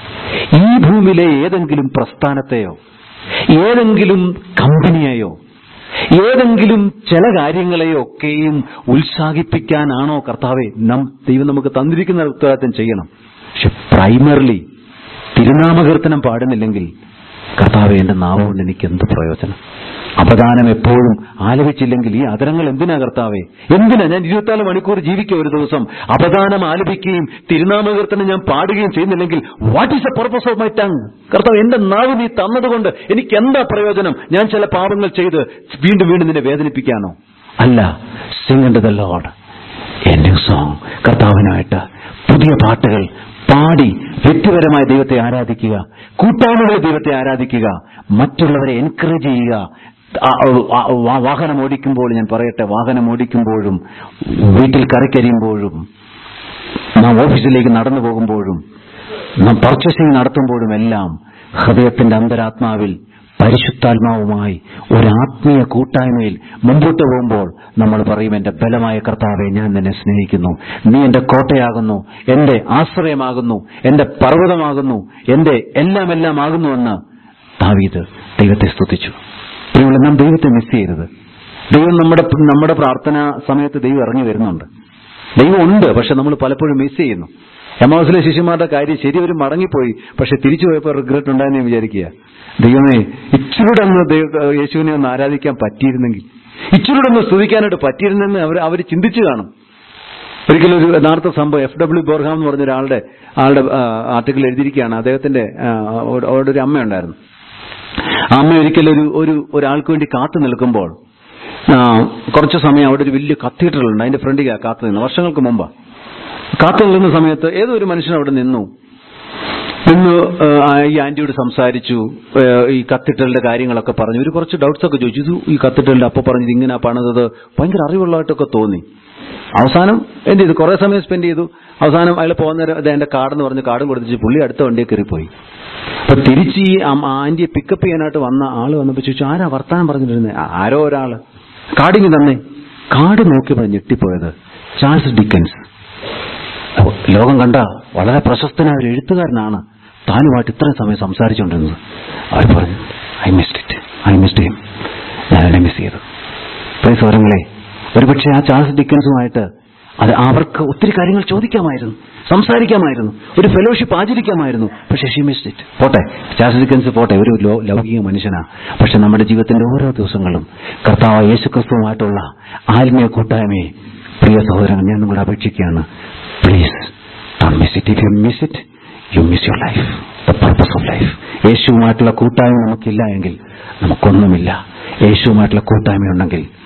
ഈ ഭൂമിയിലെ ഏതെങ്കിലും പ്രസ്ഥാനത്തെയോ ഏതെങ്കിലും കമ്പനിയെയോ ഏതെങ്കിലും ചില കാര്യങ്ങളെയോ ഒക്കെയും ഉത്സാഹിപ്പിക്കാനാണോ കർത്താവെ നം ദൈവം നമുക്ക് തന്നിരിക്കുന്ന ഉത്തരവാദിത്തം ചെയ്യണം പക്ഷെ പ്രൈമറിലി തിരുനാമകീർത്തനം പാടുന്നില്ലെങ്കിൽ കർത്താവെ എന്റെ നാവ് കൊണ്ട് എനിക്ക് എന്ത് പ്രയോജനം അപദാനം എപ്പോഴും ആലപിച്ചില്ലെങ്കിൽ ഈ അതരങ്ങൾ എന്തിനാ കർത്താവെ എന്തിനാ ഞാൻ ഇരുപത്തിനാല് മണിക്കൂർ ജീവിക്കുക ഒരു ദിവസം അപദാനം ആലപിക്കുകയും തിരുനാമകീർത്തനം ഞാൻ പാടുകയും ചെയ്യുന്നില്ലെങ്കിൽ what is the purpose of my tongue കർത്താവ് എന്റെ നാവ് നീ തന്നതുകൊണ്ട് എനിക്ക് എന്താ പ്രയോജനം ഞാൻ ചില പാപങ്ങൾ ചെയ്ത് വീണ്ടും വീണ്ടും നിന്നെ വേദനിപ്പിക്കാനോ അല്ല sing the Lord a new song കർത്താവിനായിട്ട് പുതിയ പാട്ടുകൾ പാടി വ്യക്തിപരമായ ദൈവത്തെ ആരാധിക്കുക കൂട്ടായ്മകളെ ദൈവത്തെ ആരാധിക്കുക മറ്റുള്ളവരെ എൻകറേജ് ചെയ്യുക ആ, ആ, വാ- വാഹനം ഓടിക്കുമ്പോൾ ഞാൻ പറയട്ടെ വാഹനം ഓടിക്കുമ്പോഴും വീട്ടിൽ കറിക്കരിയുമ്പോഴും നാം ഓഫീസിലേക്ക് നടന്നു പോകുമ്പോഴും നാം പർച്ചേസിംഗ് നടത്തുമ്പോഴും എല്ലാം ഹൃദയത്തിന്റെ അന്തരാത്മാവിൽ പരിശുദ്ധാത്മാവുമായി ഒരു ആത്മീയ കൂട്ടായ്മയിൽ മുമ്പോട്ട് പോകുമ്പോൾ നമ്മൾ പറയും എന്റെ ബലമായ കർത്താവെ ഞാൻ നിന്നെ സ്നേഹിക്കുന്നു നീ എന്റെ കോട്ടയാകുന്നു എന്റെ ആശ്രയമാകുന്നു എന്റെ പർവ്വതമാകുന്നു എന്റെ എല്ലാം എല്ലാം ആകുന്നുവെന്ന് ദാവീദ് ദൈവത്തെ സ്തുതിച്ചു പ്രിയമുള്ള നാം ദൈവത്തെ മിസ് ചെയ്യരുത് ദൈവം നമ്മുടെ നമ്മുടെ പ്രാർത്ഥനാ സമയത്ത് ദൈവം ഇറങ്ങി വരുന്നുണ്ട് ദൈവം ഉണ്ട് പക്ഷെ നമ്മൾ പലപ്പോഴും മിസ് ചെയ്യുന്നു എമാവസിലെ ശിഷ്യന്മാരുടെ കാര്യം ശരി ഒരു മടങ്ങിപ്പോയി പക്ഷെ തിരിച്ചു പോയപ്പോൾ റിഗ്രറ്റ് ഉണ്ടായെന്ന് ഞാൻ വിചാരിക്കുക ദൈവമേ ഇച്ചിരൂടെ ഒന്ന് ദൈവ- യേശുവിനെ ഒന്ന് ആരാധിക്കാൻ പറ്റിയിരുന്നെങ്കിൽ ഇച്ചിരൂടെ ഒന്ന് സ്തുതിക്കാനായിട്ട് പറ്റിയിരുന്നെന്ന് അവർ അവർ ചിന്തിച്ചു കാണും ഒരിക്കലും ഒരു യഥാർത്ഥ സംഭവം എഫ് ഡബ്ല്യു ബോർഹാം എന്ന് പറഞ്ഞ ഒരാളുടെ ആളുടെ ആർട്ടിക്കിൾ എഴുതിയിരിക്കുകയാണ് അദ്ദേഹത്തിന്റെ ആ, അവിടെ അവിടെ ഒരു അമ്മയുണ്ടായിരുന്നു ആ അമ്മ ഒരിക്കലും ഒരു ഒരു ഒരാൾക്ക് വേണ്ടി കാത്തു നിൽക്കുമ്പോൾ ആ, കുറച്ച് സമയം അവിടെ ഒരു വലിയ കത്തീഡ്രൽ ഉണ്ട് അതിന്റെ ഫ്രണ്ടിൽ കാത്തു നിന്നു വർഷങ്ങൾക്ക് മുമ്പ് കാത്തു നിൽക്കുന്ന സമയത്ത് ഏതോ ഒരു മനുഷ്യൻ അവിടെ നിന്നു നിന്ന് ആ, ഈ ആന്റിയോട് സംസാരിച്ചു ആ, ഈ കത്തീഡ്രലിന്റെ കാര്യങ്ങളൊക്കെ പറഞ്ഞു ഒരു കുറച്ച് ഡൗട്ട്സ് ഒക്കെ ചോദിച്ചു ഇത് ഈ കത്തീഡ്രലിന്റെ അപ്പൊ പറഞ്ഞത് ഇങ്ങനെ പണിതത് ഭയങ്കര അറിവുള്ളതായിട്ടൊക്കെ തോന്നി അവസാനം എന്ത് ചെയ്തു കുറെ സമയം സ്പെൻഡ് ചെയ്തു അവസാനം അയാൾ പോകുന്ന ഇത് എന്റെ കാർഡെന്ന് പറഞ്ഞ് കാർഡും കൊടുത്തിട്ട് പുള്ളി അടുത്ത വണ്ടിയിൽ കയറിപ്പോയി അപ്പൊ തിരിച്ച് ഈ അം- ആന്റിയെ പിക്കപ്പ് ചെയ്യാനായിട്ട് വന്ന ആള് വന്നപ്പോ ചോദിച്ചു ആരാ വർത്താനം പറഞ്ഞിരുന്നത് ആരോ ഒരാള് കാർഡിങ് തന്നെ കാർഡ് നോക്കിയപ്പോൾ ഞെട്ടിപ്പോയത് ചാൾസ് ഡിക്കൻസ് അപ്പൊ ലോകം കണ്ട വളരെ പ്രശസ്തനായ ഒരു എഴുത്തുകാരനാണ് താനുമായിട്ട് ഇത്രയും സമയം സംസാരിച്ചുകൊണ്ടിരുന്നത് അവർ പറഞ്ഞു I missed it I missed him ഞാനെന്നെ മിസ് ചെയ്തു പ്രിയ സൗരങ്ങളെ ഒരുപക്ഷെ ആ ചാൾസ് ഡിക്കൻസുമായിട്ട് അത് അവർക്ക് ഒത്തിരി കാര്യങ്ങൾ ചോദിക്കാമായിരുന്നു സംസാരിക്കാമായിരുന്നു ഒരു ഫെലോഷിപ്പ് ആചരിക്കാമായിരുന്നു പക്ഷെ ഷി മിസ്ഡ് ഇറ്റ് പോട്ടെ ചാൾസ് ഡിക്കൻസ് പോട്ടെ ഒരു ലോ- ലൗകിക മനുഷ്യനാ പക്ഷെ നമ്മുടെ ജീവിതത്തിന്റെ ഓരോ ദിവസങ്ങളും കർത്താവ് യേശുക്രിസ്തുവുമായിട്ടുള്ള ആത്മീയ കൂട്ടായ്മയെ പ്രിയ സഹോദരങ്ങൾ ഞാൻ നിങ്ങളോട് അപേക്ഷിക്കുകയാണ് please don't miss it if you miss it you miss your life the purpose of life യേശുവുമായിട്ടുള്ള കൂട്ടായ്മ നമുക്കില്ല എങ്കിൽ നമുക്കൊന്നുമില്ല യേശുവുമായിട്ടുള്ള കൂട്ടായ്മ ഉണ്ടെങ്കിൽ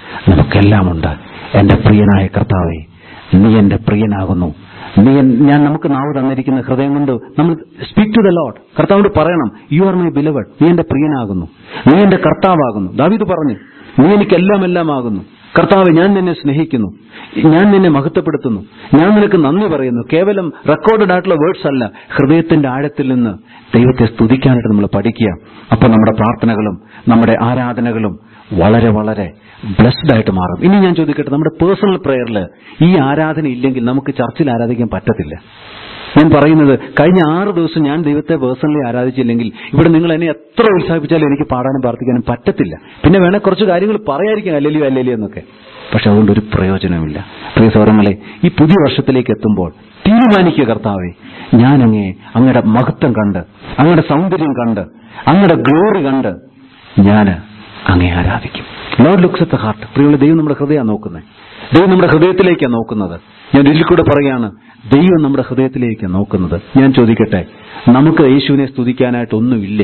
നമുക്കെല്ലാമുണ്ട് എന്റെ പ്രിയനായ കർത്താവെ നീ എന്റെ പ്രിയനാകുന്നു നീ എൻ- ഞാൻ നമുക്ക് നാവ് തന്നിരിക്കുന്ന ഹൃദയം കൊണ്ട് നമ്മൾ സ്പീക്ക് ടു ദ ലോഡ് കർത്താവിനോട് പറയണം യു ആർ മൈ ബിലവഡ് നീ എന്റെ പ്രിയനാകുന്നു നീ എന്റെ കർത്താവാകുന്നു ദാവീദ് പറഞ്ഞു നീ എനിക്കെല്ലാം എല്ലാം ആകുന്നു കർത്താവ് ഞാൻ നിന്നെ സ്നേഹിക്കുന്നു ഞാൻ നിന്നെ മഹത്വപ്പെടുത്തുന്നു ഞാൻ നിനക്ക് നന്ദി പറയുന്നു കേവലം റെക്കോർഡഡ് ആയിട്ടുള്ള വേർഡ്സ് അല്ല ഹൃദയത്തിന്റെ ആഴത്തിൽ നിന്ന് ദൈവത്തെ സ്തുതിക്കാനായിട്ട് നമ്മൾ പഠിക്കുക അപ്പൊ നമ്മുടെ പ്രാർത്ഥനകളും നമ്മുടെ ആരാധനകളും വളരെ വളരെ ബ്ലെസ്ഡ് ആയിട്ട് മാറും ഇനി ഞാൻ ചോദിക്കട്ടെ നമ്മുടെ പേഴ്സണൽ പ്രയറിൽ ഈ ആരാധന ഇല്ലെങ്കിൽ നമുക്ക് ചർച്ചിൽ ആരാധിക്കാൻ പറ്റത്തില്ല ഞാൻ പറയുന്നത് കഴിഞ്ഞ ആറ് ദിവസം ഞാൻ ദൈവത്തെ പേഴ്സണലി ആരാധിച്ചില്ലെങ്കിൽ ഇവിടെ നിങ്ങൾ എന്നെ എത്ര ഉത്സാഹിപ്പിച്ചാലും എനിക്ക് പാടാനും പ്രാർത്ഥിക്കാനും പറ്റത്തില്ല പിന്നെ വേണേ കുറച്ച് കാര്യങ്ങൾ പറയാതിരിക്കാം അല്ലെലിയോ അല്ലെലിയോ എന്നൊക്കെ പക്ഷെ അതുകൊണ്ട് ഒരു പ്രയോജനമില്ല പ്രിയ സൗരങ്ങളെ ഈ പുതിയ വർഷത്തിലേക്ക് എത്തുമ്പോൾ തീരുമാനിക്കുക കർത്താവെ ഞാൻ അങ്ങേ അങ്ങയുടെ മഹത്വം കണ്ട് അങ്ങയുടെ സൗന്ദര്യം കണ്ട് അങ്ങയുടെ ഗ്ലോറി കണ്ട് ഞാൻ അങ്ങേ ആരാധിക്കും Lord looks at the heart പ്രിയുള്ള ദൈവം നമ്മുടെ ഹൃദയമാണ് നോക്കുന്നത് ദൈവം നമ്മുടെ ഹൃദയത്തിലേക്കാണ് നോക്കുന്നത് ഞാൻ ഇതിൽ കൂടെ പറയാണ് ദൈവം നമ്മുടെ ഹൃദയത്തിലേക്കാണ് നോക്കുന്നത് ഞാൻ ചോദിക്കട്ടെ നമുക്ക് യേശുവിനെ സ്തുതിക്കാനായിട്ട് ഒന്നുമില്ലേ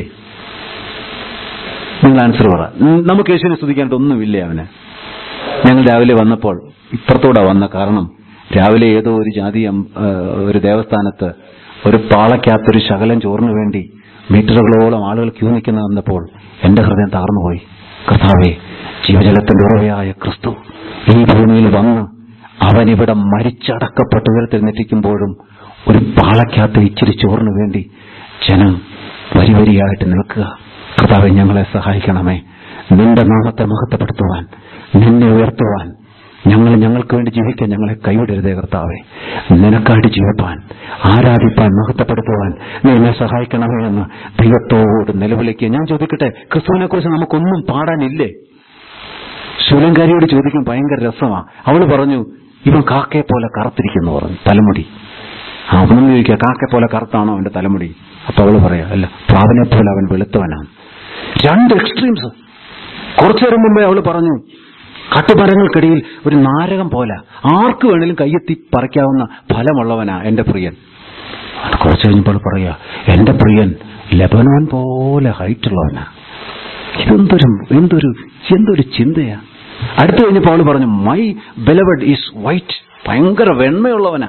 നിങ്ങൾ ആൻസർ പറ ഉം, നമുക്ക് യേശുവിനെ സ്തുതിക്കാനായിട്ട് ഒന്നുമില്ലേ അവന് ഞങ്ങൾ രാവിലെ വന്നപ്പോൾ ഇപ്പുറത്തൂടെ വന്ന കാരണം രാവിലെ ഏതോ ഒരു ജാതി അം- ആ, ഒരു ദേവസ്ഥാനത്ത് ഒരു പാളയ്ക്കകത്തൊരു ശകലം ചോറിന് വേണ്ടി മീറ്ററുകളോളം ആളുകൾ ക്യൂ നിൽക്കുന്ന വന്നപ്പോൾ എന്റെ ഹൃദയം തകർന്നുപോയി കർത്താവെ ജീവജലത്തിന്റെ ഉറവയായ ക്രിസ്തു ഈ ഭൂമിയിൽ വന്ന് അവനിവിടെ മരിച്ചടക്കപ്പെട്ട് ഉയർത്തെഴുന്നേറ്റിക്കുമ്പോഴും ഒരു പാളയ്ക്കകത്ത് ഇച്ചിരി ചോറിന് വേണ്ടി ജനം വരി വരിയായിട്ട് നിൽക്കുക കർത്താവെ ഞങ്ങളെ സഹായിക്കണമേ നിന്റെ നാമത്തെ മഹത്വപ്പെടുത്തുവാൻ നിന്നെ ഉയർത്തുവാൻ ഞങ്ങൾ ഞങ്ങൾക്ക് വേണ്ടി ജീവിക്കാൻ ഞങ്ങളെ കൈവിടരുതേ കർത്താവെ നിനക്കായിട്ട് ജീവിപ്പാൻ ആരാധിപ്പാൻ മഹത്വപ്പെടുത്തുവാൻ നീ എന്നെ സഹായിക്കണമേ എന്ന് ദൈവത്തോട് നിലവിളിക്കുക ഞാൻ ചോദിക്കട്ടെ ക്രിസ്തുവിനെ കുറിച്ച് നമുക്കൊന്നും പാടാനില്ലേ ശൂലങ്കാരിയോട് ചോദിക്കും ഭയങ്കര രസമാ അവള് പറഞ്ഞു ഇവൻ കാക്കയെ പോലെ കറുത്തിരിക്കുന്നു പറഞ്ഞു തലമുടി ആ അവനും ചോദിക്കുക കാക്കയെ പോലെ കറുത്താണോ അവന്റെ തലമുടി അപ്പൊ അവള് പറയാ അല്ല പ്രാവനെ പോലെ അവൻ വെളുത്തവനാണ് രണ്ട് എക്സ്ട്രീംസ് കുറച്ചു നേരം മുമ്പേ അവള് പറഞ്ഞു കാട്ടുമരങ്ങൾക്കിടയിൽ ഒരു നാരകം പോലെ ആർക്ക് വേണേലും കയ്യെത്തി പറിക്കാവുന്ന ഫലമുള്ളവനാ എന്റെ പ്രിയൻ അത് കുറച്ചു കഴിഞ്ഞപ്പോൾ പറയാ എന്റെ പ്രിയൻ ലബനോൻ പോലെ ഹൈറ്റ് ഉള്ളവനാ എന്തൊരു എന്തൊരു എന്തൊരു ചിന്തയാ അടുത്തു കഴിഞ്ഞപ്പോൾ അവള് പറഞ്ഞു മൈ ബെലവഡ് ഈസ് വൈറ്റ് ഭയങ്കര വെണ്മയുള്ളവനാ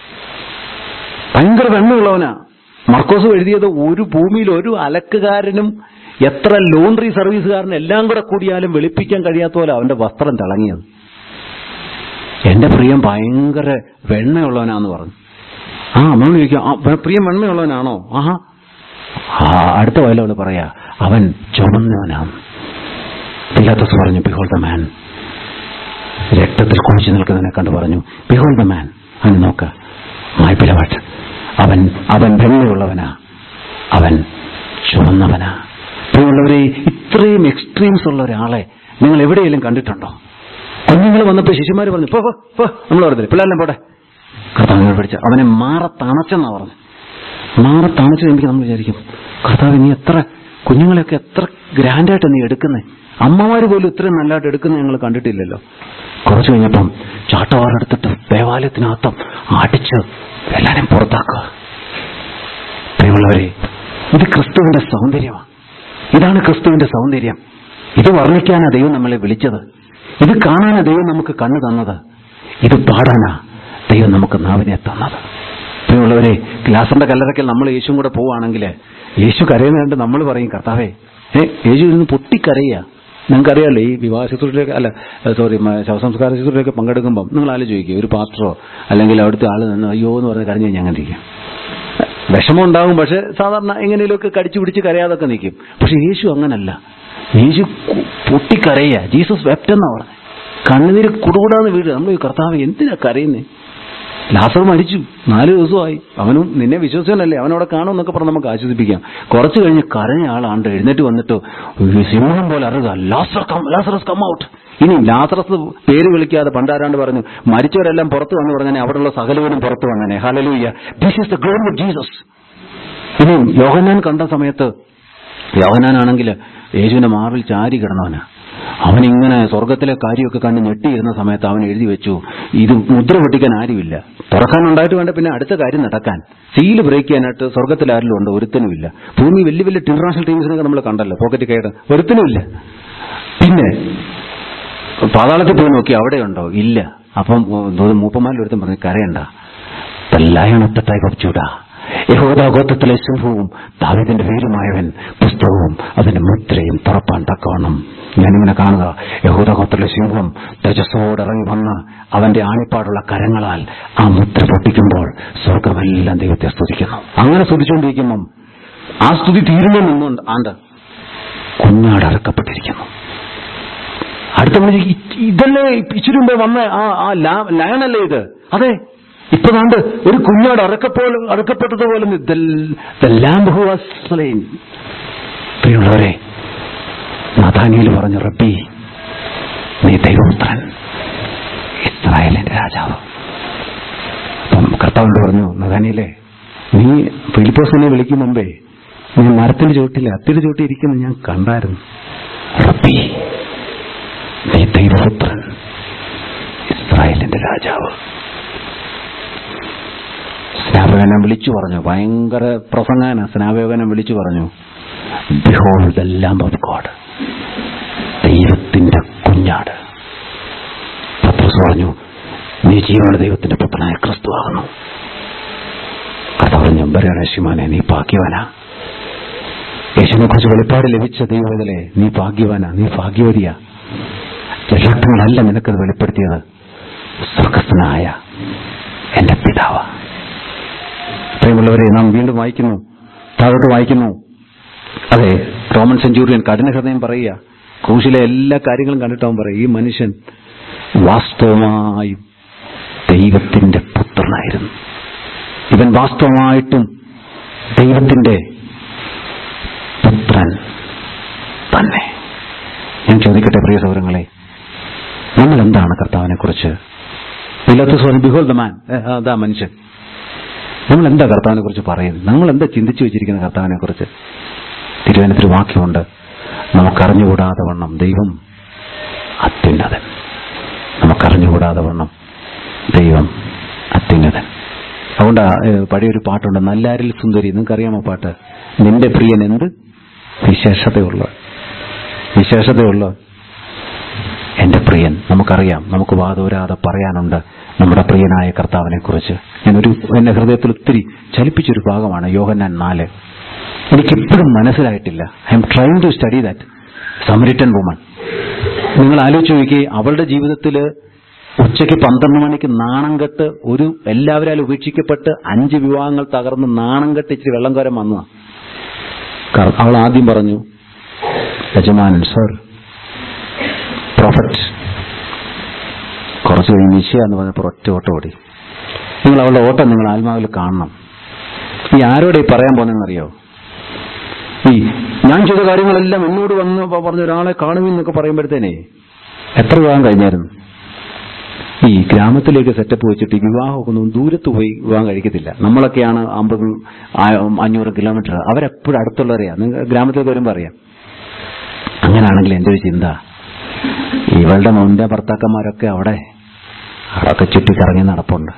ഭയങ്കര വെണ്മയുള്ളവനാ മർക്കോസ് എഴുതിയത് ഒരു ഭൂമിയിൽ ഒരു അലക്കുകാരനും എത്ര ലോണ്ടറി സർവീസുകാരനും എല്ലാം കൂടെ കൂടിയാലും വെളുപ്പിക്കാൻ കഴിയാത്ത പോലെ അവന്റെ വസ്ത്രം തിളങ്ങിയത് എന്റെ പ്രിയം ഭയങ്കര വെണ്ണയുള്ളവനാന്ന് പറഞ്ഞു ആ നമ്മൾ ചോദിക്കാം ആ, പ്ര- പ്രിയം വെണ്ണയുള്ളവനാണോ ആഹാ ആ അടുത്ത വയല അവള് പറയാ അവൻ ചുമന്നവനാണ് പിലാത്തസ് പറഞ്ഞു ബിഹോൾ ദ മാൻ രക്തത്തിൽ കുളിച്ചു നിൽക്കുന്നതിനെ കണ്ട് പറഞ്ഞു ബിഹോൾ ദ മാൻ അവൻ നോക്ക മൈ പിലവട്ട് അവൻ അവൻ വെണ്ണയുള്ളവനാ അവൻ ചുമന്നവനാ പ്രിയമുള്ളവരെ ഇത്രയും എക്സ്ട്രീംസ് ഉള്ള ഒരാളെ നിങ്ങൾ എവിടെയെങ്കിലും കണ്ടിട്ടുണ്ടോ കുഞ്ഞുങ്ങൾ വന്നപ്പോൾ ശിശുമാർ പറഞ്ഞു പോ പോ, പോ നമ്മൾ പറഞ്ഞില്ലേ പിള്ളേരെല്ലാം പോട്ടെ കർത്താവിനെ പഠിച്ച അവനെ മാറ തണച്ചെന്നാ പറഞ്ഞു മാറ തണച്ചു കഴിയുമ്പോൾ നമ്മൾ വിചാരിക്കും കർത്താവ് നീ എത്ര കുഞ്ഞുങ്ങളെയൊക്കെ എത്ര ഗ്രാൻഡായിട്ട് നീ എടുക്കുന്നേ അമ്മമാര് പോലും ഇത്രയും നല്ലതായിട്ട് എടുക്കുന്നത് ഞങ്ങൾ കണ്ടിട്ടില്ലല്ലോ കുറച്ചു കഴിഞ്ഞപ്പം ചാട്ടവാറെടുത്തിട്ട് ദേവാലയത്തിനകത്തം അടിച്ച് എല്ലാരും പുറത്താക്കുക പ്രിയമുള്ളവരെ ഇത് ക്രിസ്തുവിന്റെ സൗന്ദര്യമാണ് ഇതാണ് ക്രിസ്തുവിന്റെ സൗന്ദര്യം ഇത് വർണ്ണിക്കാനാ ദൈവം നമ്മളെ വിളിച്ചത് ഇത് കാണാനാ ദൈവം നമുക്ക് കണ്ണു തന്നത് ഇത് പാടാനാ ദൈവം നമുക്ക് നാവിനെ തന്നത് പ്രിയമുള്ളവരെ ഗ്ലാസറിന്റെ കല്ലറയ്ക്കൽ നമ്മൾ യേശുവും കൂടെ പോവുകയാണെങ്കിൽ യേശു കരയുന്ന കണ്ട് നമ്മൾ പറയും കർത്താവേ ഏ യേശു ഇരുന്ന് പൊട്ടിക്കരയുക നിങ്ങൾക്കറിയാലോ ഈ വിവാഹ ശുശ്രൂഷയൊക്കെ അല്ല സോറി ശവസംസ്കാര ശുശ്രൂഷയൊക്കെ പങ്കെടുക്കുമ്പോൾ നിങ്ങൾ ആലോചിക്കുക ഒരു പാസ്റ്ററോ അല്ലെങ്കിൽ അവിടുത്തെ ആൾ നിന്ന് അയ്യോ എന്ന് പറഞ്ഞ് കരഞ്ഞു കഴിഞ്ഞാൽ അങ്ങനെ ഇരിക്കും വിഷമം ഉണ്ടാകും പക്ഷെ സാധാരണ എങ്ങനെയൊക്കെ കടിച്ചു പിടിച്ച് കരയാതൊക്കെ നിൽക്കും പക്ഷെ യേശു അങ്ങനല്ല യേശു കു- പൊട്ടിക്കരയുക ജീസസ് വെപ്റ്റെന്നാ പറഞ്ഞത് കണ്ണുനീര് കുടുകൂടാന്ന് വീട് നമ്മൾ ഈ കർത്താവ് എന്തിനാ കരയുന്നേ ലാസർ മരിച്ചു നാല് ദിവസമായി അവനും നിന്നെ വിശ്വസിച്ചനല്ലേ അവനവിടെ കാണുമെന്നൊക്കെ പറഞ്ഞ് നമുക്ക് ആശ്വസിപ്പിക്കാം കുറച്ചു കഴിഞ്ഞ് കരഞ്ഞ ആളാണ്ട് എഴുന്നേറ്റ് വന്നിട്ട് ഒരു സിംഹം പോലെ അറിയുക ലാസർ കം ലാസറസ് കം ഔട്ട് ഇനി ലാസറസ് പേര് വിളിക്കാതെ പണ്ടാരാണ്ട് പറഞ്ഞു മരിച്ചവരെല്ലാം പുറത്തു വന്ന് പറഞ്ഞാൽ അവിടെയുള്ള സകലവനും പുറത്തു വന്നനെ hallelujah this is the glory of Jesus ഇനി യോഹന്നാൻ കണ്ട സമയത്ത് യോഹന്നാനാണെങ്കിൽ യേശുവിന്റെ മാറിൽ ചാരി കിടന്നവനാ അവനിങ്ങനെ സ്വർഗത്തിലെ കാര്യമൊക്കെ കണ്ട് ഞെട്ടിയിരുന്ന സമയത്ത് അവൻ എഴുതി വെച്ചു ഇത് മുദ്ര പൊട്ടിക്കാൻ ആരുമില്ല തുറക്കാനുണ്ടായിട്ട് വേണ്ട പിന്നെ അടുത്ത കാര്യം നടക്കാൻ സീല് ബ്രേക്ക് ചെയ്യാനായിട്ട് സ്വർഗത്തിൽ ആരിലും ഉണ്ട് ഒരുത്തനുമില്ല ഭൂമി വലിയ വലിയ ഇന്റർനാഷണൽ ടീംസിനൊക്കെ നമ്മൾ കണ്ടല്ലോ പോക്കറ്റ് കയറ് ഒരുത്തനുമില്ല പിന്നെ പാതാളത്തിൽ പോയി നോക്കി അവിടെയുണ്ടോ ഇല്ല അപ്പം മൂപ്പന്മാരിൽ ഒരുത്തം പറഞ്ഞു കരയണ്ട ലയണത്തായി കപ്പിച്ചൂടാ യഹോദ ഗോത്രത്തിലെ സിംഹവും ദാവിദിന്റെ പേരുമായവൻ പുസ്തകവും അതിന്റെ മുദ്രയും തുറപ്പാൻ തക്കവണ്ണം ഞാനിങ്ങനെ കാണുക യഹൂദ ഗോത്രത്തിലെ സിംഹം തേജസ്സോടെ ഇറങ്ങി വന്ന് അവന്റെ ആണിപ്പാടുള്ള കരങ്ങളാൽ ആ മുദ്ര പൊട്ടിക്കുമ്പോൾ സ്വർഗമെല്ലാം ദൈവത്തെ സ്തുതിക്കുന്നു അങ്ങനെ സ്തുതിച്ചുകൊണ്ടിരിക്കുമ്പം ആ സ്തുതി തീരുന്നു നിന്നുണ്ട് ആണ്ട് കുഞ്ഞാട് അറക്കപ്പെട്ടിരിക്കുന്നു അടുത്ത മനുഷ്യ ഇതല്ലേ ഇച്ചിരി മുമ്പേ വന്ന ആ ആ ലയണല്ലേ ഇത് അതെ ഇപ്പൊ കണ്ട് ഒരു കുഞ്ഞോട് അറക്കപ്പോലെ അറക്കപ്പെട്ടതുപോലെ ലാംബ് ഹു വാസ് സ്ലെയിൻ പ്രിയമുള്ളവരെ നഥാനിയിൽ പറഞ്ഞു റബ്ബി നീ ദൈവപുത്രൻ ഇസ്രായേലിന്റെ രാജാവ് അപ്പം കർത്താവിനോട് പറഞ്ഞു നഥാനിയിലെ നീ ഫിലിപ്പോസിനെ വിളിക്കും മുമ്പേ നീ മരത്തിന്റെ ചോട്ടില്ല അത്തിരി ചോട്ടി ഇരിക്കുന്നത് ഞാൻ കണ്ടായിരുന്നു റബ്ബി നീ ദൈവപുത്രൻ ഇസ്രായേലിന്റെ രാജാവ് സ്നാപകനം വിളിച്ചു പറഞ്ഞു ഭയങ്കര പ്രസംഗാന സ്നാപകനം വിളിച്ചു പറഞ്ഞു behold the lamb of God ദൈവത്തിന്റെ കുഞ്ഞാട് പത്രസ് പറഞ്ഞു നീ ജീവനുള്ള ദൈവത്തിന്റെ പുത്രനായ ക്രിസ്തുവാകുന്നു കഥ പറഞ്ഞു ബരേണശിമാനെ നീ ഭാഗ്യവാനാ യേശുവിനെ കുറിച്ച് വെളിപ്പാട് ലഭിച്ച ദൈവത്തിലെ നീ ഭാഗ്യവാനാ നീ ഭാഗ്യവതിയാ രക്ഷാക്തങ്ങളല്ല നിനക്കത് വെളിപ്പെടുത്തിയത് സ്വർഗസ്ഥനായ എന്റെ പിതാവ് പ്രിയമുള്ളവരെ നാം വീണ്ടും വായിക്കുന്നു താഴോട്ട് വായിക്കുന്നു അതെ റോമൻ സെഞ്ചൂറിയൻ കഠിന ഹൃദയം പറയുക ക്രൂശിലെ എല്ലാ കാര്യങ്ങളും കണ്ടിട്ട് അവൻ പറയും ഈ മനുഷ്യൻ വാസ്തവമായും ദൈവത്തിന്റെ പുത്രനായിരുന്നു ഇവൻ വാസ്തവമായിട്ടും ദൈവത്തിന്റെ പുത്രൻ തന്നെ ഞാൻ ചോദിക്കട്ടെ പ്രിയ സൗരങ്ങളെ നമ്മൾ എന്താണ് കർത്താവിനെ കുറിച്ച് ബിഹോൾ ദ മാൻ അതാ മനുഷ്യൻ നമ്മൾ എന്താ കർത്താവിനെ കുറിച്ച് പറയുന്നത് നമ്മൾ എന്താ ചിന്തിച്ചു വെച്ചിരിക്കുന്ന കർത്താവിനെ കുറിച്ച് തിരുവനന്തപുര വാക്യമുണ്ട് നമുക്കറിഞ്ഞുകൂടാതെ വണ്ണം ദൈവം അത്യുന്നതൻ നമുക്കറിഞ്ഞുകൂടാതെ വണ്ണം ദൈവം അത്യുന്നതൻ അതുകൊണ്ട് പഴയൊരു പാട്ടുണ്ട് നല്ലാരിൽ സുന്ദരി നിങ്ങൾക്കറിയാമോ പാട്ട് നിന്റെ പ്രിയൻ എന്ത് വിശേഷതയുള്ള വിശേഷതയുള്ള എന്റെ പ്രിയൻ നമുക്കറിയാം നമുക്ക് വാദോരാതെ പറയാനുണ്ട് നമ്മുടെ പ്രിയനായ കർത്താവിനെ കുറിച്ച് ഞാനൊരു എന്റെ ഹൃദയത്തിൽ ഒത്തിരി ചലിപ്പിച്ചൊരു ഭാഗമാണ് യോഹന്നാൻ നാല് എനിക്കിപ്പോഴും മനസ്സിലായിട്ടില്ല I'm trying to study that Samaritan woman നിങ്ങൾ ആലോചിച്ച് നോക്കി അവളുടെ ജീവിതത്തിൽ ഉച്ചയ്ക്ക് പന്ത്രണ്ട് മണിക്ക് നാണം കെട്ട് ഒരു എല്ലാവരാലും ഉപേക്ഷിക്കപ്പെട്ട് അഞ്ച് വിവാഹങ്ങൾ തകർന്ന് നാണം കെട്ട് ഇച്ചിരി വെള്ളം കോരം വന്നതാ അവൾ ആദ്യം പറഞ്ഞു യജമാനൻ സർ പ്രോഫറ്റ് കുറച്ച് കഴിഞ്ഞ് നിശ്ചയ എന്ന് പറഞ്ഞപ്പോൾ ഒറ്റ ഓട്ടം ഓടി നിങ്ങൾ അവളുടെ ഓട്ടം നിങ്ങൾ ആത്മാവിൽ കാണണം ഈ ആരോടെ പറയാൻ പോകുന്നതെന്നറിയോ ഈ ഞാൻ ചെയ്ത കാര്യങ്ങളെല്ലാം എന്നോട് വന്ന് പറഞ്ഞ ഒരാളെ കാണുമെന്നൊക്കെ പറയുമ്പോഴത്തേനെ എത്ര വിവാഹം കഴിഞ്ഞായിരുന്നു ഈ ഗ്രാമത്തിലേക്ക് സെറ്റപ്പ് വെച്ചിട്ട് ഈ വിവാഹമൊക്കെ ഒന്നും ദൂരത്ത് പോയി വിവാഹം കഴിക്കത്തില്ല നമ്മളൊക്കെയാണ് അമ്പത് അഞ്ഞൂറ് കിലോമീറ്റർ അവരെപ്പോഴും അടുത്തുള്ളവരെയാ നിങ്ങൾ ഗ്രാമത്തിലേക്ക് വരുമ്പോൾ അറിയാം അങ്ങനെയാണെങ്കിൽ എൻ്റെ ഒരു ചിന്ത ഇവളുടെ മുൻപേ ഭർത്താക്കന്മാരൊക്കെ അവിടെ അവിടെയൊക്കെ ചുറ്റിക്കറങ്ങി നടപ്പുണ്ട്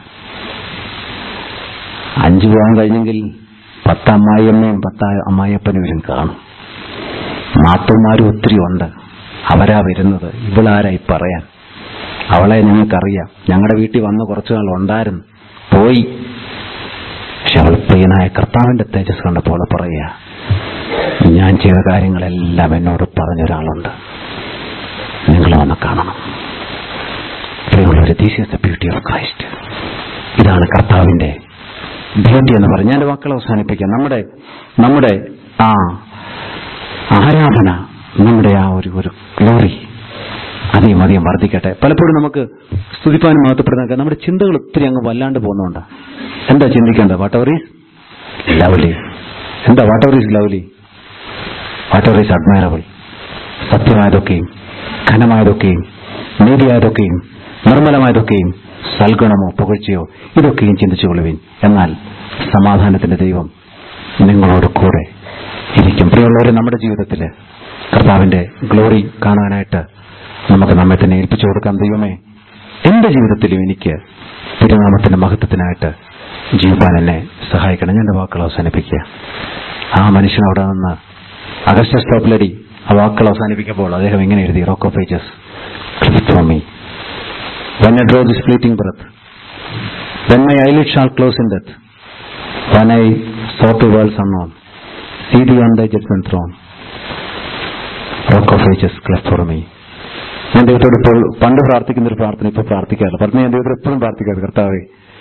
അഞ്ചു വിവാഹം കഴിഞ്ഞെങ്കിൽ പത്ത് അമ്മായിയമ്മയും പത്ത് അമ്മായിയപ്പനും ഇവരും കാണും നാത്തുമാരും ഒത്തിരി ഉണ്ട് അവരാ വരുന്നത് ഇവളാരായി പറയാൻ അവളെ ഞങ്ങൾക്കറിയാം ഞങ്ങളുടെ വീട്ടിൽ വന്ന് കുറച്ചു നാൾ ഉണ്ടായിരുന്നു പോയി പക്ഷെ അവൾ പ്രിയനായ കർത്താവിന്റെ തേജസ് കണ്ടപ്പോൾ പറയുക ഞാൻ ചെയ്ത കാര്യങ്ങളെല്ലാം എന്നോട് പറഞ്ഞൊരാളുണ്ട് നിങ്ങൾ വന്ന് കാണണം പ്രിയമുള്ളവർ these is the beauty of Christ ഇതാണ് കർത്താവിന്റെ ബ്യൂട്ടി എന്ന് പറഞ്ഞ് ഞാൻ വാക്കുകൾ അവസാനിപ്പിക്കാം നമ്മുടെ നമ്മുടെ ആ ആരാധന നമ്മുടെ ആ ഒരു ഒരു ഗ്ലോറി അധികം അധികം വർദ്ധിക്കട്ടെ പലപ്പോഴും നമുക്ക് സ്തുതിപ്പാനും മഹത്വപ്പെടുന്ന നമ്മുടെ ചിന്തകൾ ഒത്തിരി അങ്ങ് വല്ലാണ്ട് പോകുന്നുണ്ട് എന്താ ചിന്തിക്കേണ്ടത് വാട്ട് എവർ ഈസ് ലവ്ലി എന്താ whatever is lovely whatever is admirable സത്യമായതൊക്കെയും ഘനമായതൊക്കെയും നീതിയായതൊക്കെയും നിർമ്മലമായതൊക്കെയും സൽഗുണമോ പുകഴ്ചയോ ഇതൊക്കെയും ചിന്തിച്ചുകൊള്ളുവിൻ എന്നാൽ സമാധാനത്തിന്റെ ദൈവം നിങ്ങളോട് കൂടെ ഇരിക്കും പ്രിയമുള്ളവരെ നമ്മുടെ ജീവിതത്തിൽ കർത്താവിന്റെ ഗ്ലോറി കാണാനായിട്ട് നമുക്ക് നമ്മെ തന്നെ ഏൽപ്പിച്ചു കൊടുക്കാം ദൈവമേ എന്റെ ജീവിതത്തിലും എനിക്ക് തിരുനാമത്തിന്റെ മഹത്വത്തിനായിട്ട് ജീവിക്കാൻ എന്നെ സഹായിക്കണം ഞാൻ എന്റെ വാക്കുകൾ അവസാനിപ്പിക്കുക ആ മനുഷ്യൻ അവിടെ നിന്ന് അഗസ്റ്റസ് ടോപ്ലടി ആ വാക്കുകൾ അവസാനിപ്പിക്കുമ്പോൾ അദ്ദേഹം ഇങ്ങനെ എഴുതി rock of ages cleft for me. When I draw this fleeting breath, when my eyelids shall close in death, when I sought to worlds unknown, see thee on thy judgment throne, rock of ages cleft for me. ഞാൻ ദൈവത്തോട് ഇപ്പോൾ പണ്ട് പ്രാർത്ഥിക്കുന്ന ഒരു പ്രാർത്ഥന ഇപ്പോൾ പ്രാർത്ഥിക്കാറില്ല പറഞ്ഞ ഞാൻ ദൈവത്തോട് എപ്പോഴും പ്രാർത്ഥിക്കാറ് കർത്താവേ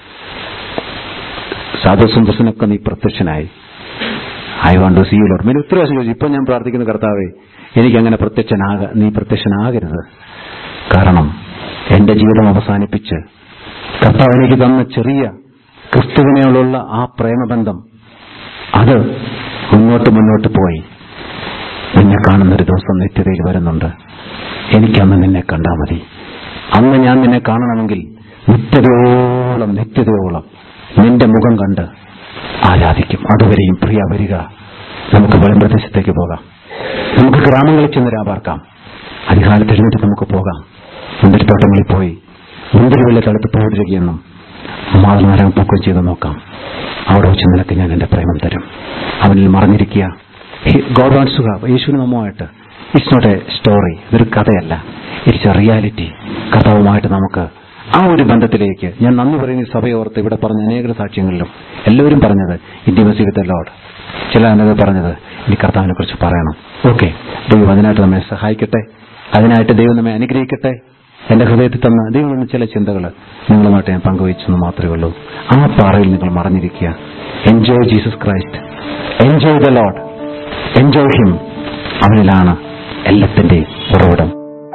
സാധുസുന്ദർശനൊക്കെ നീ പ്രത്യക്ഷനായി I want to see you Lord പിന്നെ ഒത്തിരി പ്രാവശ്യം ചോദിച്ചു ഇപ്പൊ ഞാൻ പ്രാർത്ഥിക്കുന്ന കർത്താവേ എനിക്ക് അങ്ങനെ പ്രത്യക്ഷനാക നീ പ്രത്യക്ഷനാകരുത് കാരണം എന്റെ ജീവിതം അവസാനിപ്പിച്ച് കർത്താവ് എനിക്ക് തന്ന ചെറിയ ക്രിസ്തുവിനോടുള്ള ആ പ്രേമബന്ധം അത് മുന്നോട്ട് മുന്നോട്ട് പോയി നിന്നെ കാണുന്ന ഒരു ദിവസം നിത്യതയിൽ വരുന്നുണ്ട് എനിക്കന്ന് നിന്നെ കണ്ടാൽ മതി അന്ന് ഞാൻ നിന്നെ കാണണമെങ്കിൽ നിത്യതയോളം നിത്യതയോളം നിന്റെ മുഖം കണ്ട് ആരാധിക്കും അതുവരെയും പ്രിയ വരിക നമുക്ക് വെളിമ്പ്രദേശത്തേക്ക് പോകാം നമുക്ക് ഗ്രാമങ്ങളിൽ ചെന്ന് രാപാർക്കാം അധികാലത്ത് എഴുന്നേറ്റ് നമുക്ക് പോകാം മുന്തിരിത്തോട്ടങ്ങളിൽ പോയി മുന്തിരി വെള്ള തടുത്ത് പോകരുകയെന്നും മാതൃനാരായണ പൂക്കം ചെയ്ത് നോക്കാം അവിടെ വെച്ച് നിനക്ക് ഞാൻ എന്റെ പ്രേമം തരും അവനിൽ മറഞ്ഞിരിക്കുക ഗോഡ് വാണ്ട്സ് ടു ഹാവ് യേശുവിന് നമ്മുമായിട്ട് ഇറ്റ്സ് നോട്ട് എ സ്റ്റോറി ഇതൊരു കഥയല്ല ഇറ്റ്സ് എ റിയാലിറ്റി കഥാവുമായിട്ട് നമുക്ക് ആ ഒരു ബന്ധത്തിലേക്ക് ഞാൻ നന്ദി പറയുന്ന ഈ സഭയോർത്ത് ഇവിടെ പറഞ്ഞ അനേക സാക്ഷ്യങ്ങളിലും എല്ലാവരും പറഞ്ഞത് ഇന്ത്യമസി വിത്ത് ലോഡ് ചില അനേക പറഞ്ഞത് ഇനി കർത്താവിനെ കുറിച്ച് പറയണം ഓക്കെ ദൈവം അതിനായിട്ട് നമ്മെ സഹായിക്കട്ടെ അതിനായിട്ട് ദൈവം നമ്മെ അനുഗ്രഹിക്കട്ടെ എന്റെ ഹൃദയത്തിൽ തന്ന ദൈവം എന്ന ചില ചിന്തകൾ നിങ്ങളുമായിട്ട് ഞാൻ പങ്കുവച്ചെന്ന് മാത്രമേ ഉള്ളൂ ആ പാറയിൽ നിങ്ങൾ മറഞ്ഞിരിക്കുക enjoy Jesus Christ enjoy the Lord enjoy him അവനിലാണ് എല്ലാത്തിന്റെയും ഉറവിടം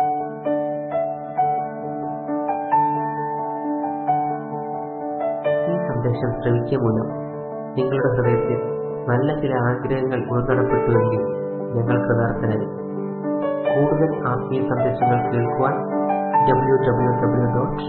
ഈ സന്ദേശം ശ്രവിക്കുക മൂലം നിങ്ങളുടെ ഹൃദയത്തിൽ നല്ല ചില ആഗ്രഹങ്ങൾ ഉൾക്കടപ്പെട്ടുവെങ്കിൽ ഞങ്ങൾ കൃതാർത്ഥനായി കൂടുതൽ ആത്മീയ സന്ദേശങ്ങൾ കേൾക്കുവാൻ ഡബ്ല്യൂ ഡബ്ല്യൂ ഡബ്ല്യൂ ഡോട്ട്